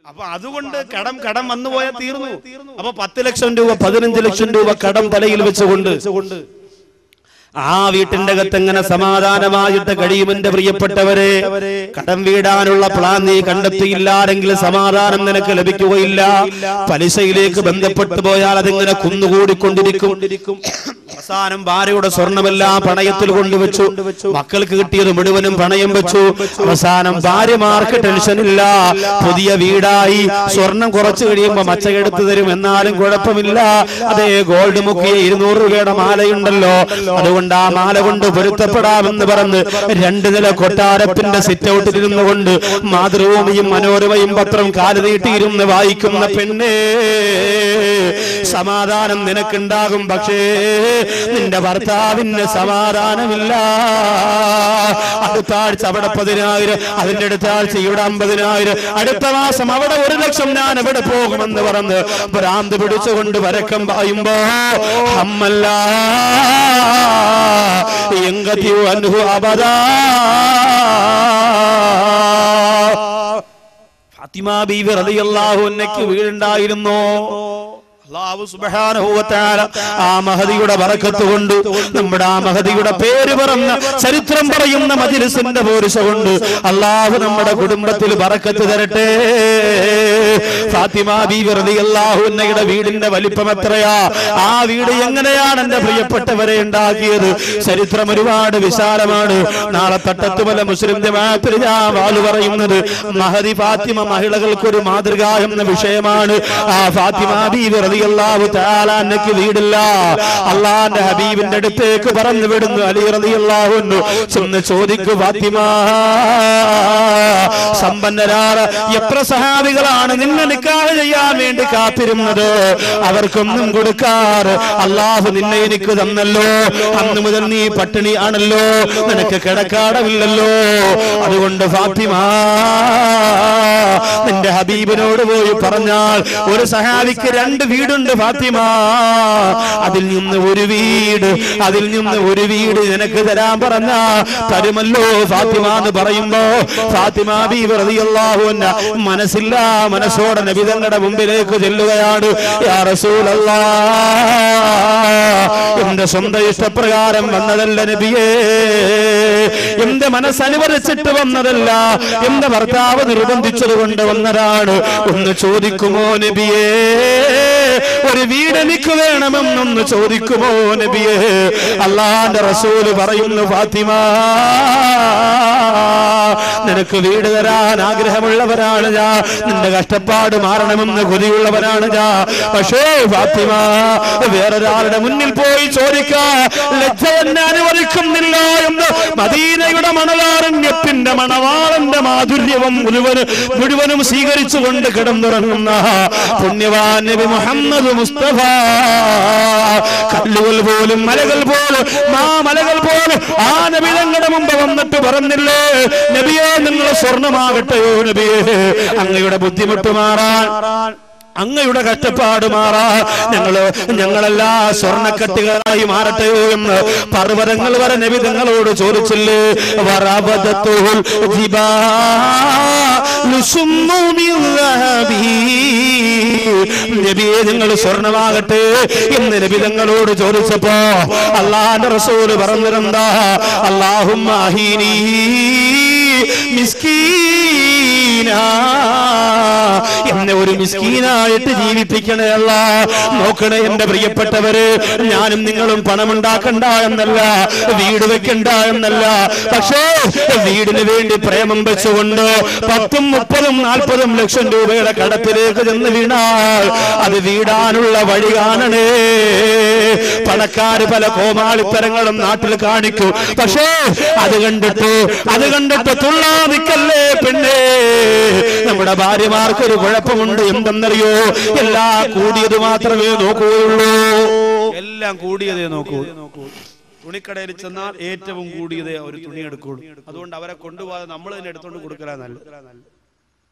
അപ്പൊ അതുകൊണ്ട് കടം കടം വന്നു പോയാൽ തീർന്നു അപ്പൊ പത്ത് ലക്ഷം രൂപ പതിനഞ്ച് ലക്ഷം രൂപ കടം തലയിൽ വെച്ചുകൊണ്ട് ആ വീട്ടിന്റെ അകത്ത് എങ്ങനെ സമാധാനമായിട്ട് കഴിയുമെന്റെ പ്രിയപ്പെട്ടവരെ കടം വീടാനുള്ള പ്ലാൻ നീ കണ്ടെത്തിയില്ലാരെങ്കിൽ സമാധാനം നിനക്ക് ലഭിക്കുകയില്ല പലിശയിലേക്ക് ബന്ധപ്പെട്ടു പോയാൽ അതിങ്ങനെ കുന്നുകൂടിക്കൊണ്ടിരിക്കും അവസാനം ഭാര്യയുടെ സ്വർണമെല്ലാം പണയത്തിൽ കൊണ്ടുവച്ചു മക്കൾക്ക് കിട്ടിയത് മുഴുവനും പണയം വെച്ചു അവസാനം ഭാര്യമാർക്ക് ടെൻഷനില്ല പുതിയ വീടായി സ്വർണം കുറച്ചു കഴിയുമ്പോ മച്ചകെടുത്ത് തരും എന്നാലും കുഴപ്പമില്ല അതേ ഗോൾഡ് മുക്കിയ ഇരുന്നൂറ് രൂപയുടെ മാലയുണ്ടല്ലോ അതുകൊണ്ട് ആ മാല കൊണ്ട് പൊരുത്തപ്പെടാമെന്ന് പറഞ്ഞ് രണ്ട് നില കൊട്ടാരത്തിന്റെ സിറ്റ് ഔട്ടിൽ ഇരുന്നു കൊണ്ട് മാതൃഭൂമിയും മനോരമയും പത്രം കാല് നീട്ടിയിരുന്ന് വായിക്കുന്ന പെണ്ണേ സമാധാനം നിനക്കുണ്ടാകും പക്ഷേ നിന്റെ ഭർത്താവിന് സമാധാനമില്ല അടുത്ത ആഴ്ച അവിടെ പതിനായിരം അതിന്റെ അടുത്ത ആഴ്ച ഇവിടെ അമ്പതിനായിരം അടുത്ത മാസം അവിടെ ഒരു ലക്ഷം ഞാൻ എവിടെ പോകുമെന്ന് പറഞ്ഞ് ഭ്രാന്ത് പിടിച്ചുകൊണ്ട് വരക്കം പായുമ്പോ അമ്മല്ല എങ്കതിയു അനുഹു അബദാ ഫാത്തിമ ബീവി റളിയല്ലാഹു അൻഹയ്ക്ക് വീടുണ്ടായിരുന്നു അല്ലാഹു സുബ്ഹാനഹു വ തആല ആ മഹദിയുടെ ബറക്കത്ത് കൊണ്ട് നമ്മുടെ ആ മഹദിയുടെ പേര് പറഞ്ഞ ചരിത്രം പറയുന്ന മജ്ലിസിന്റെ പോരിശ കൊണ്ട് അല്ലാഹു നമ്മുടെ കുടുംബത്തിൽ ബറക്കത്ത് തരട്ടെ ഫാത്തിമ ബീവി റളിയല്ലാഹു അൻഹയുടെ വീടിന്റെ വലിപ്പം എത്രയാ ആ വീട് എങ്ങനെയാണ് എന്റെ പ്രിയപ്പെട്ടവരെ ഉണ്ടാക്കിയത് ചരിത്രം ഒരുപാട് വിശാലമാണ് നാളെ തട്ടത്തുമല മുസ്ലിം ജമാഅത്തിൽ ഞാൻ വാല് പറയുന്നത് മഹദി ഫാത്തിമ മഹിളകൾക്ക് ഒരു മാതൃക എന്ന വിഷയമാണ് ആ ഫാത്തിമ ബീവി റളിയല്ലാഹു തആല അന്നക്ക് വീടില്ല അള്ളാന്റെ ഹബീബിന്റെ അടുത്തേക്ക് പറഞ്ഞു വിടുന്നു അലി റളിയല്ലാഹു അൻഹു ചെന്ന് ചോദിക്കു ഫാത്തിമ സമ്പന്നരാറ് എത്ര സഹാബികളാണ് നിന്നെ നിക്കാഹ് ചെയ്യാൻ വേണ്ടി കാത്തിരുന്നത് അവർക്കൊന്നും കൊടുക്കാറ് അള്ളാഹു നിന്നെ എനിക്ക് തന്നല്ലോ അന്ന് മുതൽ നീ പട്ടിണി ആണല്ലോ നിനക്ക് കിടക്കാടമില്ലല്ലോ അതുകൊണ്ട് ഫാത്തിമ നിന്റെ ഹബീബിനോട് പോയി പറഞ്ഞാൽ ഒരു സഹാബിക്ക് രണ്ട് വീടുണ്ട് ഫാത്തിമ അതിൽ നിന്ന് ഒരു വീട് അതിൽ നിന്ന് ഒരു വീട് നിനക്ക് തരാൻ പറഞ്ഞ തരുമല്ലോ ഫാത്തിമ എന്ന് പറയുമ്പോ ഫാത്തിമ ബീവി റളിയല്ലാഹു അൻഹ മനസ്സില്ല മനസ്സോടെ നബി തങ്ങളുടെ മുമ്പിലേക്ക് ചെല്ലുകയാണ് യാ റസൂലല്ലാ എന്റെ സ്വന്തം ഇഷ്ടപ്രകാരം വന്നതല്ല നബിയേ എന്റെ മനസ്സനുവദിച്ചിട്ട് വന്നതല്ല എന്റെ ഭർത്താവ് നിർബന്ധിച്ചത് കൊണ്ട് വന്നതാണ് ഒന്ന് ചോദിക്കുമോ നബിയേ ഒരു വീട് എനിക്ക് വേണമെന്നൊന്ന് ചോദിക്കുമോ നബിയേ അള്ളാന്റെ റസൂല് പറയുന്നു ഫാത്തിമ നിനക്ക് വീട് തരാൻ ആഗ്രഹമുള്ളവരാണ് ഞാൻ നിന്റെ കഷ്ടപ്പാട് മാറണമെന്ന് കൊതിയുള്ളവരാണ് ഞാൻ പക്ഷേ ഫാത്തിമ വേറൊരാളുടെ മുന്നിൽ പോയി ചോദിക്കാ ലജ്ജ എന്നെ അനുവദിക്കുന്നില്ല എന്ന് മദീനയുടെ മണലാരണ്യത്തിന്റെ മണവാളന്റെ മാധുര്യവും മുഴുവനും മുഴുവനും സ്വീകരിച്ചുകൊണ്ട് കിടന്നുറങ്ങുന്ന പുണ്യവാൻ നബി മുഹമ്മദ് മുസ്തഫ കല്ലുകൾ പോലും മലകൾ പോലും മാ മലകൾ പോലും ആ നബി തങ്ങളുടെ മുമ്പ് വന്നിട്ട് പറഞ്ഞില്ലേ നബിയെ നിങ്ങൾ സ്വർണമാകട്ടെയോ നബിയെ അങ്ങയുടെ ബുദ്ധിമുട്ട് മാറാൻ അങ്ങയുടെ കഷ്ടപ്പാട് മാറാ ഞങ്ങള് ഞങ്ങളെല്ലാ സ്വർണ്ണക്കട്ടികളായി മാറട്ടെയോ എന്ന് പർവ്വതങ്ങൾ വരെ നബി തങ്ങളോട് ചോദിച്ചില്ലേ വറബദത്തുൽ ജിബാലു സുമ്മു മിൻ ദഹബി. നബിയെ നിങ്ങൾ സ്വർണമാകട്ടെ എന്ന് നബി തങ്ങളോട് ചോദിച്ചപ്പോ അള്ളാന്റെ റസൂല് പറഞ്ഞിരുന്നാ അള്ളാഹുമാഹീനീ മിസ്കീനാ എന്നെ ഒരു മിസ്കീനായിട്ട് ജീവിപ്പിക്കണേ അല്ല നോക്കണേ എന്റെ പ്രിയപ്പെട്ടവര് ഞാനും നിങ്ങളും പണമുണ്ടാക്കണ്ട എന്നല്ല വീട് വെക്കണ്ട എന്നല്ല പക്ഷേ വീടിന് വേണ്ടി പ്രേമം വെച്ചുകൊണ്ട് പത്തും മുപ്പതും നാൽപ്പതും ലക്ഷം രൂപയുടെ കടത്തിലേക്ക് ചെന്ന് വീണാൽ അത് വീടാനുള്ള വഴി കാണണേ പണക്കാര് പല കോമാളിത്തരങ്ങളും നാട്ടിൽ കാണിക്കും പക്ഷേ അത് കണ്ടിട്ട് അത് കണ്ടിട്ട് തുള്ളാ നിക്കല്ലേ പെണ്ണേ നമ്മുടെ ഭാര്യമാർക്കൊരു കുഴപ്പമുണ്ട് എന്തെന്നറിയോ എല്ലാം കൂടിയത് മാത്രമേ നോക്കുകയുള്ളൂ എല്ലാം കൂടിയതേ നോക്കൂ തുണിക്കടയിൽ ചെന്നാൽ ഏറ്റവും കൂടിയതേ ഒരു തുണി എടുക്കുള്ളൂ അതുകൊണ്ട് അവരെ കൊണ്ടുപോകാതെ നമ്മൾ തന്നെ എടുത്തോണ്ട് കൊടുക്കലാ നല്ലത്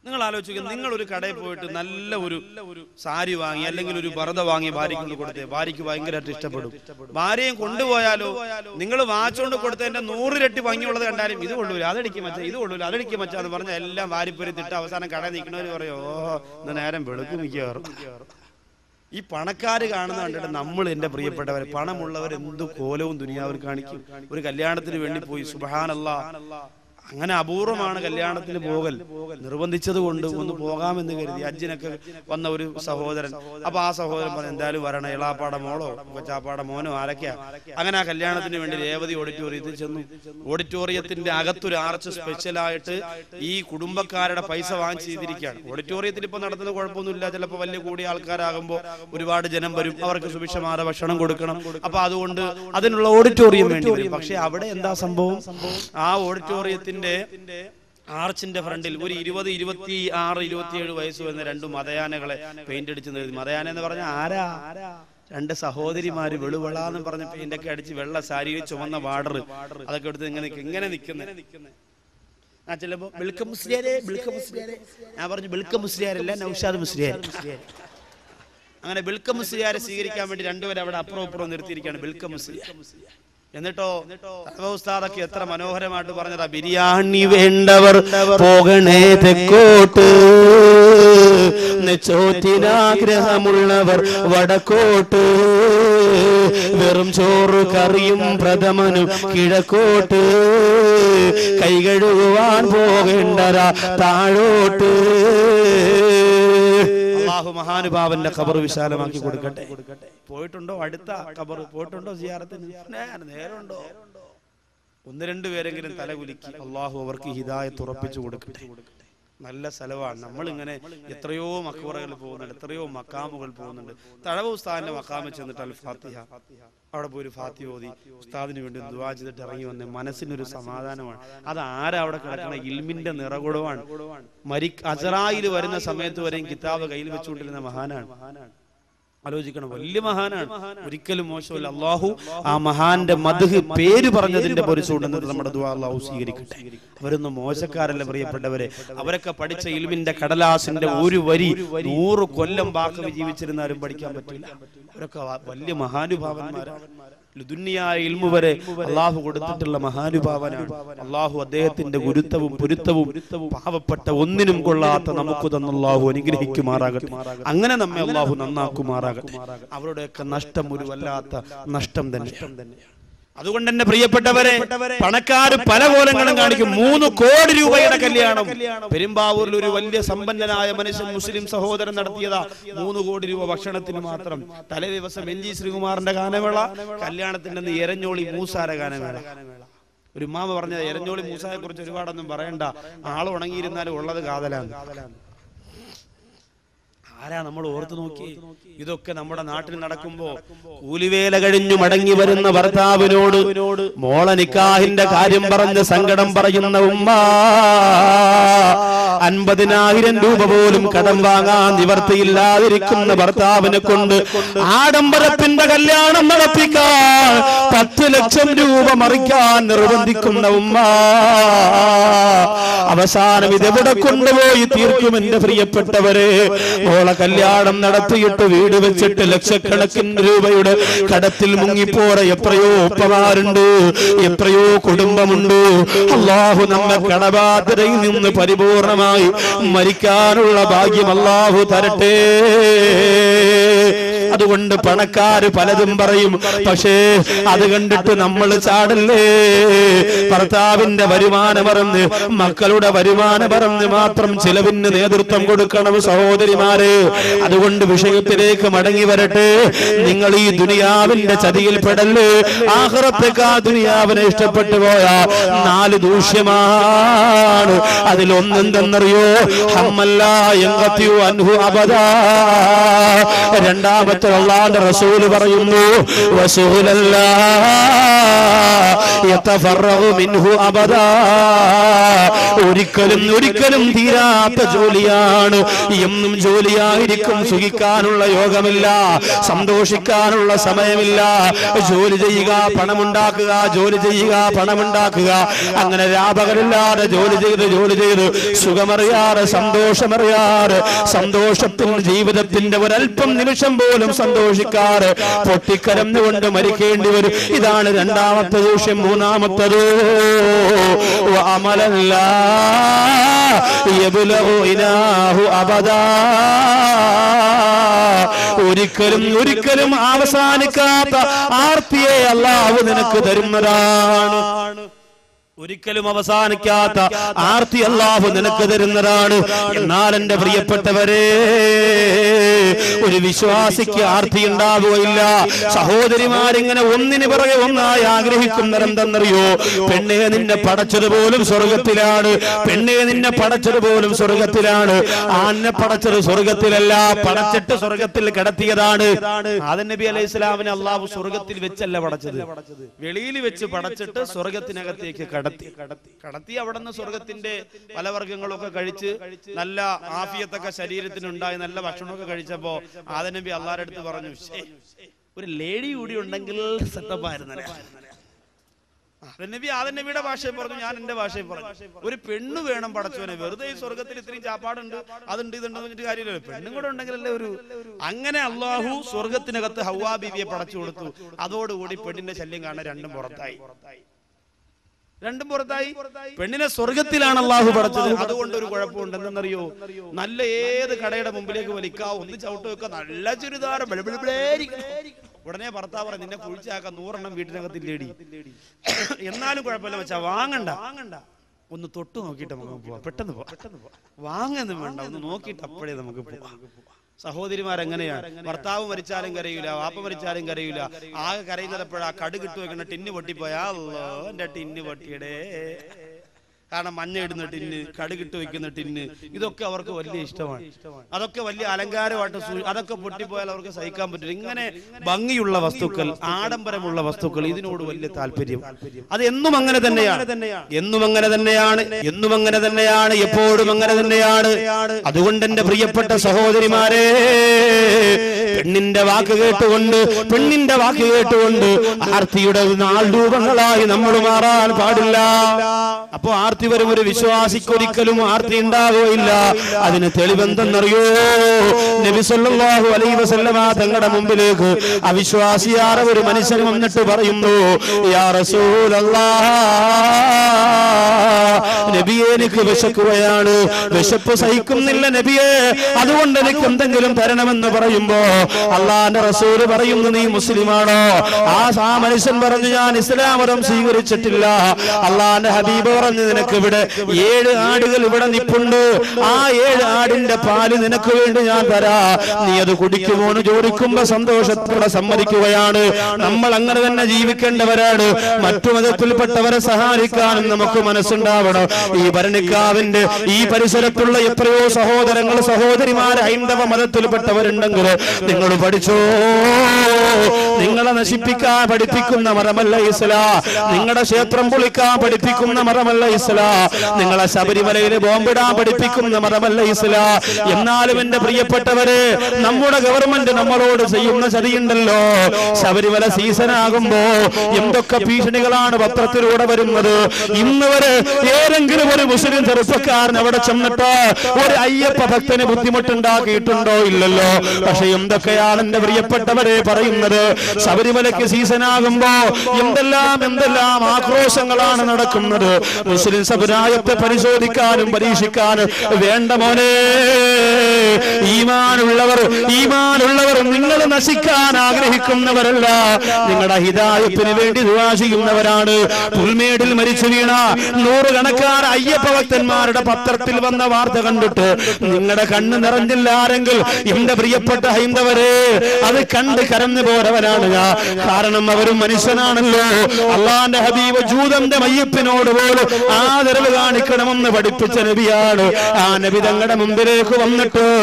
നിങ്ങൾ ആലോചിക്കുക നിങ്ങൾ ഒരു കടയിൽ പോയിട്ട് നല്ല ഒരു സാരി വാങ്ങി അല്ലെങ്കിൽ ഒരു ബർദ വാങ്ങി ഭാര്യയ്ക്ക് കൊണ്ട് കൊടുത്തേ ഭാര്യയ്ക്ക് ഭയങ്കരമായിട്ട് ഇഷ്ടപ്പെടും ഭാര്യയും കൊണ്ടുപോയാലോ നിങ്ങൾ വാച്ചുകൊണ്ട് കൊടുത്തതിന്റെ നൂറിരട്ടി ഭംഗിയുള്ളത് കണ്ടാലും ഇത് കൊള്ളൂല അതടിക്കും മച്ചാ ഇത് കൊള്ളൂല അതടിക്കും മച്ചാ എന്ന് പറഞ്ഞാൽ എല്ലാം വാരിപ്പൊരി തിട്ട് അവസാനം കടയിൽ നിൽക്കുന്നവർ പറയോ ഓ ഇന്ന് നേരം വെളുക്കും മിക്കവാറും ഈ പണക്കാര് കാണുന്ന കണ്ടിട്ട് നമ്മൾ എന്റെ പ്രിയപ്പെട്ടവരെ പണമുള്ളവർ എന്ത് കോലവും ദുനിയാവിൽ കാണിക്കും ഒരു കല്യാണത്തിന് വേണ്ടി പോയി സുബഹാനല്ല അങ്ങനെ അപൂർവമാണ് കല്യാണത്തിന് പോകൽ നിർബന്ധിച്ചത് കൊണ്ട് ഒന്ന് പോകാമെന്ന് കരുതി അജ്ജിനൊക്കെ വന്ന ഒരു സഹോദരൻ അപ്പൊ ആ സഹോദരൻ പറഞ്ഞു എന്തായാലും വരണം ഇളാപ്പാട മോളോ കൊച്ചാപ്പാട മോനോ ആരൊക്കെയാ അങ്ങനെ ആ കല്യാണത്തിന് വേണ്ടി രേവതി ഓഡിറ്റോറിയത്തിൽ ചെന്നു ഓഡിറ്റോറിയത്തിന്റെ അകത്തൊരു ആർച്ച് സ്പെഷ്യലായിട്ട് ഈ കുടുംബക്കാരുടെ പൈസ വാങ്ങിച്ച് ചെയ്തിരിക്കുകയാണ് ഓഡിറ്റോറിയത്തിൽ ഇപ്പൊ നടത്തുന്ന കുഴപ്പമൊന്നുമില്ല ചിലപ്പോൾ വലിയ കൂടിയ ആൾക്കാരാകുമ്പോൾ ഒരുപാട് ജനം വരും അവർക്ക് സുഭിക്ഷമാര ഭക്ഷണം കൊടുക്കണം അപ്പൊ അതുകൊണ്ട് അതിനുള്ള ഓഡിറ്റോറിയം വേണ്ടി വരും പക്ഷെ അവിടെ എന്താ സംഭവം ആ ഓഡിറ്റോറിയത്തിന്റെ ആർച്ചിന്റെ ഫ്രണ്ടിൽ ഒരു ഇരുപത് ഇരുപത്തി ആറ് ഇരുപത്തിയേഴ് വയസ്സ് വരുന്ന രണ്ട് മതയാനകളെ പെയിന്റ് അടിച്ച് നിർത്തി മതയാന എന്ന് പറഞ്ഞാൽ ആരാ രണ്ട് സഹോദരിമാര് വെളുവെളാന്ന് പറഞ്ഞ പെയിന്റ് ഒക്കെ അടിച്ച് വെള്ള സാരിയിൽ ചുമന്ന ബാർഡർ അതൊക്കെ എടുത്ത് ഇങ്ങനെ നിക്ക- ഇങ്ങനെ നിൽക്കുന്നത് ആ ചിലപ്പോ ബിൽക്ക മുസ്ലിയാരെ ബിൽക്ക മുസ്ലിയാരെ ഞാൻ പറഞ്ഞു ബിൽക്ക മുസ്ലിയാരല്ല നൗഷാദ് മുസ്ലിയാർ അങ്ങനെ ബിൽക്ക മുസ്ലിയാരെ സ്വീകരിക്കാൻ വേണ്ടി രണ്ടുപേരും അവിടെ അപ്പുറം അപ്പുറം നിർത്തിയിരിക്കുകയാണ് ബിൽക്ക മുസ്ലിയാർ എന്നിട്ടോ തലവ ഉസ്താദൊക്കെ എത്ര മനോഹരമായിട്ട് പറഞ്ഞതാ ബിരിയാണി വേണ്ടവർ പോകണേ തെക്കോട്ട് നെച്ചോറ്റിനാഗ്രഹമുള്ളവർ വടക്കോട്ട് വെറും ചോറ് കറിയും പ്രഥമനും കിഴക്കോട്ട് കൈ കഴുകുവാൻ പോകേണ്ടരാ താഴോട്ട് അള്ളാഹു മഹാനുഭാവന്റെ ഖബർ വിശാലമാക്കി കൊടുക്കട്ടെ പോയിട്ടുണ്ടോ അടുത്ത ഖബർ പോയിട്ടുണ്ടോ സിയാറത്തിന് നേരെ നേരമുണ്ടോ ഒന്ന് രണ്ട് പേരെങ്കിലും തല കുലുക്കി അള്ളാഹു അവർക്ക് ഹിദായത്ത് ഉറപ്പിച്ചു കൊടുക്കട്ടെ നല്ല സ്ഥലമാണ് നമ്മൾ ഇങ്ങനെ എത്രയോ മക്ബറകൾ പോകുന്നുണ്ട് എത്രയോ മക്കാമുകൾ പോകുന്നുണ്ട് തഴവ ഉസ്താദിന്റെ മക്കാമ ചെന്നിട്ട് അൽ ഫാത്തിഹ അവിടെ പോയി ഒരു ഫാത്തി ഓതി ഉസ്താദിന് വേണ്ടി ദുവാ ചെയ്തിട്ട് ഇറങ്ങി വന്ന് മനസ്സിനൊരു സമാധാനമാണ് അത് ആരാ അവിടെ കിടക്കണ ഇൽമിന്റെ നിറകുടവാണ് മരി അസറായിൽ വരുന്ന സമയത്ത് വരെയും കിതാബ് കയ്യിൽ വെച്ചുകൊണ്ടിരുന്ന മഹാനാണ് ആലോചിക്കണം വലിയ മഹാനാണ് ഒരിക്കലും മോശമല്ല അള്ളാഹു ആ മഹാന്റെ മധുഹ് പേര് പറഞ്ഞതിന്റെ പൊരിച്ചുകൊണ്ടെന്നത് നമ്മുടെ ദുആ അള്ളാഹു സ്വീകരിക്കട്ടെ അവരൊന്നും മോശക്കാരല്ല പ്രിയപ്പെട്ടവരെ അവരൊക്കെ പഠിച്ച ഇൽമിന്റെ കടലാസിന്റെ ഒരു വരി നൂറ് കൊല്ലം ബാക്കി ജീവിച്ചിരുന്നാലും പഠിക്കാൻ പറ്റില്ല അവരൊക്കെ വ- വലിയ മഹാനുഭാവന്മാരാണ് ദുന്യായ ഇൽമു വരെ അള്ളാഹു കൊടുത്തിട്ടുള്ള മഹാനുഭാവനാണ് അള്ളാഹു അദ്ദേഹത്തിന്റെ ഗുരുത്വവും പൊരുത്തവും പാവപ്പെട്ട ഒന്നിനും കൊള്ളാത്ത നമുക്ക് തന്ന അള്ളാഹു അനുഗ്രഹിക്കുമാറാകട്ടെ അങ്ങനെ നമ്മെ അള്ളാഹു നന്നാക്കുമാറാകട്ടെ അവരുടെയൊക്കെ നഷ്ടം ഒരു വല്ലാത്ത നഷ്ടം തന്നെ അതുകൊണ്ട് എന്നെ പ്രിയപ്പെട്ടവരെ പണക്കാര് പല കോലങ്ങളും കാണിക്കും മൂന്ന് കോടി രൂപയുടെ കല്യാണം പെരുമ്പാവൂരിൽ ഒരു വലിയ സമ്പന്നനായ മനുഷ്യൻ മുസ്ലിം സഹോദരൻ നടത്തിയതാ മൂന്ന് കോടി രൂപ ഭക്ഷണത്തിന് മാത്രം തലേ ദിവസം എൻ ജി ശ്രീകുമാറിന്റെ ഗാനമേള കല്യാണത്തിന്റെ അന്ന് എരഞ്ഞോളി മൂസാര ഗാനമേള ഒരു മാമ പറഞ്ഞത് എരഞ്ഞോളി മൂസായെ കുറിച്ച് ഒരുപാടൊന്നും പറയണ്ട ആൾ ഉണങ്ങിയിരുന്നാലും ഉള്ളത് കാതലാണ് ആരാ നമ്മൾ ഓർത്തു നോക്കി ഇതൊക്കെ നമ്മുടെ നാട്ടിൽ നടക്കുമ്പോ കൂലിവേല കഴിഞ്ഞു മടങ്ങി വരുന്ന ഭർത്താവിനോട് മോള നിക്കാഹിന്റെ കാര്യം പറഞ്ഞ് സങ്കടം പറയുന്ന ഉമ്മ അൻപതിനായിരം രൂപ പോലും കടം വാങ്ങാൻ നിവർത്തിയില്ലാതിരിക്കുന്ന ഭർത്താവിനെ കൊണ്ട് ആഡംബരത്തിന്റെ കല്യാണം നടത്തിക്കാൻ പത്ത് ലക്ഷം രൂപ മറിക്കാൻ നിർബന്ധിക്കുന്ന ഉമ്മ അവസാനം ഇതെവിടെ കൊണ്ടുപോയി തീർക്കും എന്റെ പ്രിയപ്പെട്ടവരെ ഓളെ കല്യാണം നടത്തിയിട്ട് വീട് വെച്ചിട്ട് ലക്ഷക്കണക്കിന് രൂപയുടെ കടത്തിൽ മുങ്ങിപ്പോറ എത്രയോ ഉപ്പമാരുണ്ട് എത്രയോ കുടുംബമുണ്ട് അള്ളാഹു നമ്മെ കടബാധ്യതയിൽ നിന്ന് പരിപൂർണമായി മരിക്കാനുള്ള ഭാഗ്യം അള്ളാഹു തരട്ടെ അതുകൊണ്ട് പണക്കാര് പലതും പറയും പക്ഷേ അത് കണ്ടിട്ട് നമ്മൾ ചാടല്ലേ ഭർത്താവിന്റെ വരുമാനം പറഞ്ഞ് മക്കളുടെ വരുമാനം പറഞ്ഞ് മാത്രം ചിലവിന് നേതൃത്വം കൊടുക്കണം സഹോദരിമാരെ അതുകൊണ്ട് വിഷയത്തിലേക്ക് മടങ്ങി വരട്ടെ നിങ്ങൾ ഈ ദുനിയാവിന്റെ ചതിയിൽ പെടല്ലേ ആഹ്റത്തേക്കാ ദുനിയാവിനെ ഇഷ്ടപ്പെട്ടു പോയ നാല് ദൂഷ്യമാണ് അതിലൊന്നെന്തെന്നറിയോ ഹമ്മല്ല എങ്കത്തിയു അൻഹു അബദാ രണ്ടാമത്തെ യഥാർത്ഥത്തിൽ അള്ളാന്റെ റസൂല് പറയുന്നു വസൂലല്ലാ യതഫറഗു മിൻഹു അബദാ ഒരിക്കലും ഒരിക്കലും തീരാത്ത ജോലിയാണ് എന്നും ജോലിയായിരിക്കും സുഖിക്കാനുള്ള യോഗമില്ല സന്തോഷിക്കാനുള്ള സമയമില്ല ജോലി ചെയ്യുക പണമുണ്ടാക്കുക ജോലി ചെയ്യുക പണമുണ്ടാക്കുക അങ്ങനെ രാപകലില്ലാതെ ജോലി ചെയ്ത് ജോലി ചെയ്ത് സുഖമറിയാറ് സന്തോഷമറിയാറ് സന്തോഷത്തിൽ ജീവിതത്തിന്റെ ഒരല്പം നിമിഷം പോലും സന്തോഷിക്കാറ് പൊട്ടിക്കരന്നുകൊണ്ട് മരിക്കേണ്ടി വരും ഇതാണ് രണ്ടാമത്തെ ദൂഷ്യം മൂന്നാമത്തത് അമലല്ല അബദാ ഒരിക്കലും ഒരിക്കലും അവസാനിക്കാത്ത ആർത്തിയെ അള്ളാഹു നിനക്ക് തരുന്നതാണ് ഒരിക്കലും അവസാനിക്കാത്ത ആർത്തി അള്ളാഹു നിനക്ക് തരുന്നതാണ് എന്നാൽ എന്റെ പ്രിയപ്പെട്ടവരെ ഒരു വിശ്വാസിക്ക് ആർത്തി ഉണ്ടാവുകയില്ല സഹോദരിമാരിങ്ങനെ ഒന്നിന് പിറകെ ഒന്നായി ആഗ്രഹിക്കുന്നവരെന്തെന്നറിയോ പെണ്ണെ നിന്നെ പടച്ചത് പോലും സ്വർഗത്തിലാണ് പെണ്ണെ നിന്നെ പടച്ചത് പോലും സ്വർഗത്തിലാണ് ആന്നെ പടച്ചത് സ്വർഗത്തിലല്ല പടച്ചിട്ട് സ്വർഗത്തിൽ കിടത്തിയതാണ് ആദൻ നബി അലൈഹി ഇസ്ലാമിനെ അള്ളാഹു സ്വർഗത്തിൽ വെച്ചല്ല പടച്ചത് വെളിയിൽ വെച്ച് പടച്ചിട്ട് സ്വർഗത്തിനകത്തേക്ക് കടത്തി കടത്തി കടത്തി അവിടെ നിന്ന് സ്വർഗത്തിന്റെ പല വർഗ്ഗങ്ങളൊക്കെ കഴിച്ച് നല്ല ആഫിയത്തൊക്കെ ശരീരത്തിനുണ്ടായി നല്ല ഭക്ഷണമൊക്കെ കഴിച്ചപ്പോ ആദൻ നബി അള്ളാഹരുടെ അടുത്ത് പറഞ്ഞു "ശ്ശേ, ഒരു ലേഡി കൂടി ഉണ്ടെങ്കിൽ സെറ്റപ്പായിരുന്നല്ലേ ആദൻ നബി ആദൻ നബിയുടെ ഭാഷയിൽ പറഞ്ഞു ഞാൻ എന്റെ ഭാഷയിൽ പറഞ്ഞു ഒരു പെണ്ണ് വേണം പടച്ചോനെ വെറുതെ ഈ സ്വർഗത്തിൽ ഇത്രയും ചാപ്പാടുണ്ട് അതുണ്ട് ഇതുണ്ട് എന്നിട്ട് കാര്യമില്ലല്ലോ പെണ്ണും കൂടെ ഉണ്ടെങ്കിലല്ലേ ഒരു അങ്ങനെ അള്ളാഹു സ്വർഗത്തിനകത്ത് ഹവാ ബീവിയെ പടച്ചു കൊടുത്തു അതോടുകൂടി പെണ്ണിന്റെ ശല്യം കാണാൻ രണ്ടും പുറത്തായി രണ്ടും പുറത്തായി പെണ്ണിനെ സ്വർഗത്തിലാണ് അള്ളാഹു പടച്ചത് അതുകൊണ്ട് ഒരു കുഴപ്പമുണ്ട് എന്തെന്നറിയോ നല്ല ഏത് കടയുടെ മുമ്പിലേക്ക് വലിക്കാ ഒന്ന് ചവിട്ട് വെക്കുക നല്ല ചുരിദാർ ഉടനെ ഭർത്താവ് പറയും നിന്നെ കുഴിച്ചാക്കാൻ നൂറെണ്ണം വീട്ടിനകത്തില്ലേടി എന്നാലും കുഴപ്പമില്ല വെച്ചാ വാങ്ങണ്ട വാങ്ങണ്ട ഒന്ന് തൊട്ട് നോക്കിയിട്ട് നമുക്ക് പോവാം പെട്ടെന്ന് പോവാം പെട്ടെന്ന് പോവാം വാങ്ങൊന്നും വേണ്ട ഒന്ന് നോക്കിയിട്ട് അപ്പോഴേ നമുക്ക് പോവാം സഹോദരിമാരെങ്ങനെയാണ് ഭർത്താവ് മരിച്ചാലും കരയൂല വാപ്പ മരിച്ചാലും കരയൂല ആകെ കരയുന്നത് എപ്പോഴാ കടു കിട്ടു വെക്കുന്ന ടിന്ന് പൊട്ടിപ്പോയാ അല്ലോ എന്റെ ടിന്ന് പൊട്ടിയടേ കാരണം മഞ്ഞ ഇടുന്ന ടിന്ന് കടുകിട്ട് വെക്കുന്ന ടിന്ന് ഇതൊക്കെ അവർക്ക് വലിയ ഇഷ്ടമാണ് അതൊക്കെ വലിയ അലങ്കാരമായിട്ട് സൂ- അതൊക്കെ പൊട്ടിപ്പോയാൽ അവർക്ക് സഹിക്കാൻ പറ്റില്ല ഇങ്ങനെ ഭംഗിയുള്ള വസ്തുക്കൾ ആഡംബരമുള്ള വസ്തുക്കൾ ഇതിനോട് വലിയ താല്പര്യം അത് എന്നും അങ്ങനെ തന്നെയാണ് എന്നും അങ്ങനെ തന്നെയാണ് എന്നും അങ്ങനെ തന്നെയാണ് എപ്പോഴും അങ്ങനെ തന്നെയാണ് അതുകൊണ്ട് എന്റെ പ്രിയപ്പെട്ട സഹോദരിമാരെ പെണ്ണിന്റെ വാക്ക് കേട്ടുകൊണ്ട് പെണ്ണിന്റെ വാക്ക് കേട്ടുകൊണ്ട് ആർത്തിയുടെ നാൾ രൂപങ്ങളായി നമ്മൾ മാറാൻ പാടില്ല അപ്പോ ആർത്തി വരും ഒരു വിശ്വാസിക്ക് ഒരിക്കലും ആർത്തി ഉണ്ടാവുകയില്ല അതിന് തെളിവെന്തെന്നറിയോ നബി സല്ലല്ലാഹു അലൈഹി വസല്ലമ തങ്ങളുടെ മുമ്പിലേക്ക് അവിശ്വാസിയായ ഒരു മനുഷ്യൻ വന്നിട്ട് പറയുന്നു യാ റസൂലല്ലാഹ് നബിയെ എനിക്ക് വിശക്കുകയാണ് വിശപ്പ് സഹിക്കുന്നില്ല നബിയെ അതുകൊണ്ട് എനിക്ക് എന്തെങ്കിലും തരണമെന്ന് പറയുമ്പോ അള്ളാന്റെ റസൂല് പറയുന്നു നീ മുസ്ലിമാണോ ആ ആ മനുഷ്യൻ പറഞ്ഞു ഞാൻ ഇസ്ലാം മതം സ്വീകരിച്ചിട്ടില്ല അള്ളാന്റെ ഹബീബ് പറഞ്ഞു നിനക്ക് ഇവിടെ ഏഴ് ആടുകൾ ഇവിടെ നിപ്പുണ്ട് ആ ഏഴ് ആടിന്റെ പാല് നിനക്ക് വേണ്ടി ഞാൻ തരാ നീ അത് കുടിക്കുമോ എന്ന് ചോദിക്കുമ്പോ സന്തോഷത്തോടെ സമ്മതിക്കുകയാണ് നമ്മൾ അങ്ങനെ തന്നെ ജീവിക്കേണ്ടവരാണ് മറ്റു മതത്തിൽപ്പെട്ടവരെ സഹായിക്കാനും നമുക്ക് മനസ്സുണ്ടാവണം ഈ ഭരണിക്കാവിന്റെ ഈ പരിസരത്തുള്ള എത്രയോ സഹോദരങ്ങൾ സഹോദരിമാർ ഹൈന്ദവ മതത്തിൽപ്പെട്ടവരുണ്ടെങ്കിൽ നിങ്ങൾ പഠിച്ചോ നിങ്ങളെ നശിപ്പിക്കാൻ പഠിപ്പിക്കുന്ന മതമല്ല ഇസ്ലാ നിങ്ങളുടെ ക്ഷേത്രം പൊളിക്കാൻ പഠിപ്പിക്കുന്ന മതമല്ല ഇസ്ലാ നിങ്ങളെ ശബരിമലയിൽ ബോംബിടാൻ പഠിപ്പിക്കുന്ന മതമല്ല ഇസ്ലാ എന്നാലും എന്റെ പ്രിയപ്പെട്ടവരെ നമ്മുടെ ഗവൺമെന്റ് നമ്മളോട് ചെയ്യുന്ന ചതിയുണ്ടല്ലോ ശബരിമല സീസൺ ആകുമ്പോ എന്തൊക്കെ ഭീഷണികളാണ് പത്രത്തിലൂടെ വരുന്നത് ഇന്ന് വരെ ഏതെങ്കിലും ഒരു മുസ്ലിം ചെറുപ്പക്കാരൻ അവിടെ ചെന്നിട്ട് ഒരു അയ്യപ്പ ഭക്തന് ബുദ്ധിമുട്ടുണ്ടാക്കിയിട്ടുണ്ടോ ഇല്ലല്ലോ പക്ഷെ എന്തൊക്കെയാണ് എന്റെ പ്രിയപ്പെട്ടവരെ പറയുന്നത് ശബരിമലയ്ക്ക് സീസൺ ആകുമ്പോ എന്തെല്ലാം എന്തെല്ലാം ആക്രോശങ്ങളാണ് നടക്കുന്നത് മുസ്ലിം സമുദായത്തെ പരിശോധിക്കാനും പരീക്ഷിക്കാനും വേണ്ട മോനെ ഈമാനുള്ളവർ ഈമാനുള്ളവർ നിങ്ങൾ നശിക്കാൻ ആഗ്രഹിക്കുന്നവരല്ല നിങ്ങളുടെ ഹിതായത്തിന് വേണ്ടി ദുആ ചെയ്യുന്നവരാണ് പുൽമേടിൽ മരിച്ചു വീണ നൂറുകണക്കാർ അയ്യപ്പ ഭക്തന്മാരുടെ പത്രത്തിൽ വന്ന വാർത്ത കണ്ടിട്ട് നിങ്ങളുടെ കണ്ണ് നിറഞ്ഞില്ല ആരെങ്കിൽ എന്റെ പ്രിയപ്പെട്ട ഹൈന്ദവരെ അത് കണ്ട് കരഞ്ഞു പോരവനാണ് ഞാൻ കാരണം അവരും മനുഷ്യനാണല്ലോ അള്ളാന്റെ ഹബീബ് ജൂതന്റെ മയ്യപ്പിനോട് പോലും ആദരവ് കാണിക്കണമെന്ന് പഠിപ്പിച്ച നബിയാണ് ആ നബി തങ്ങളുടെ മുമ്പിലേക്ക് വന്നിട്ട്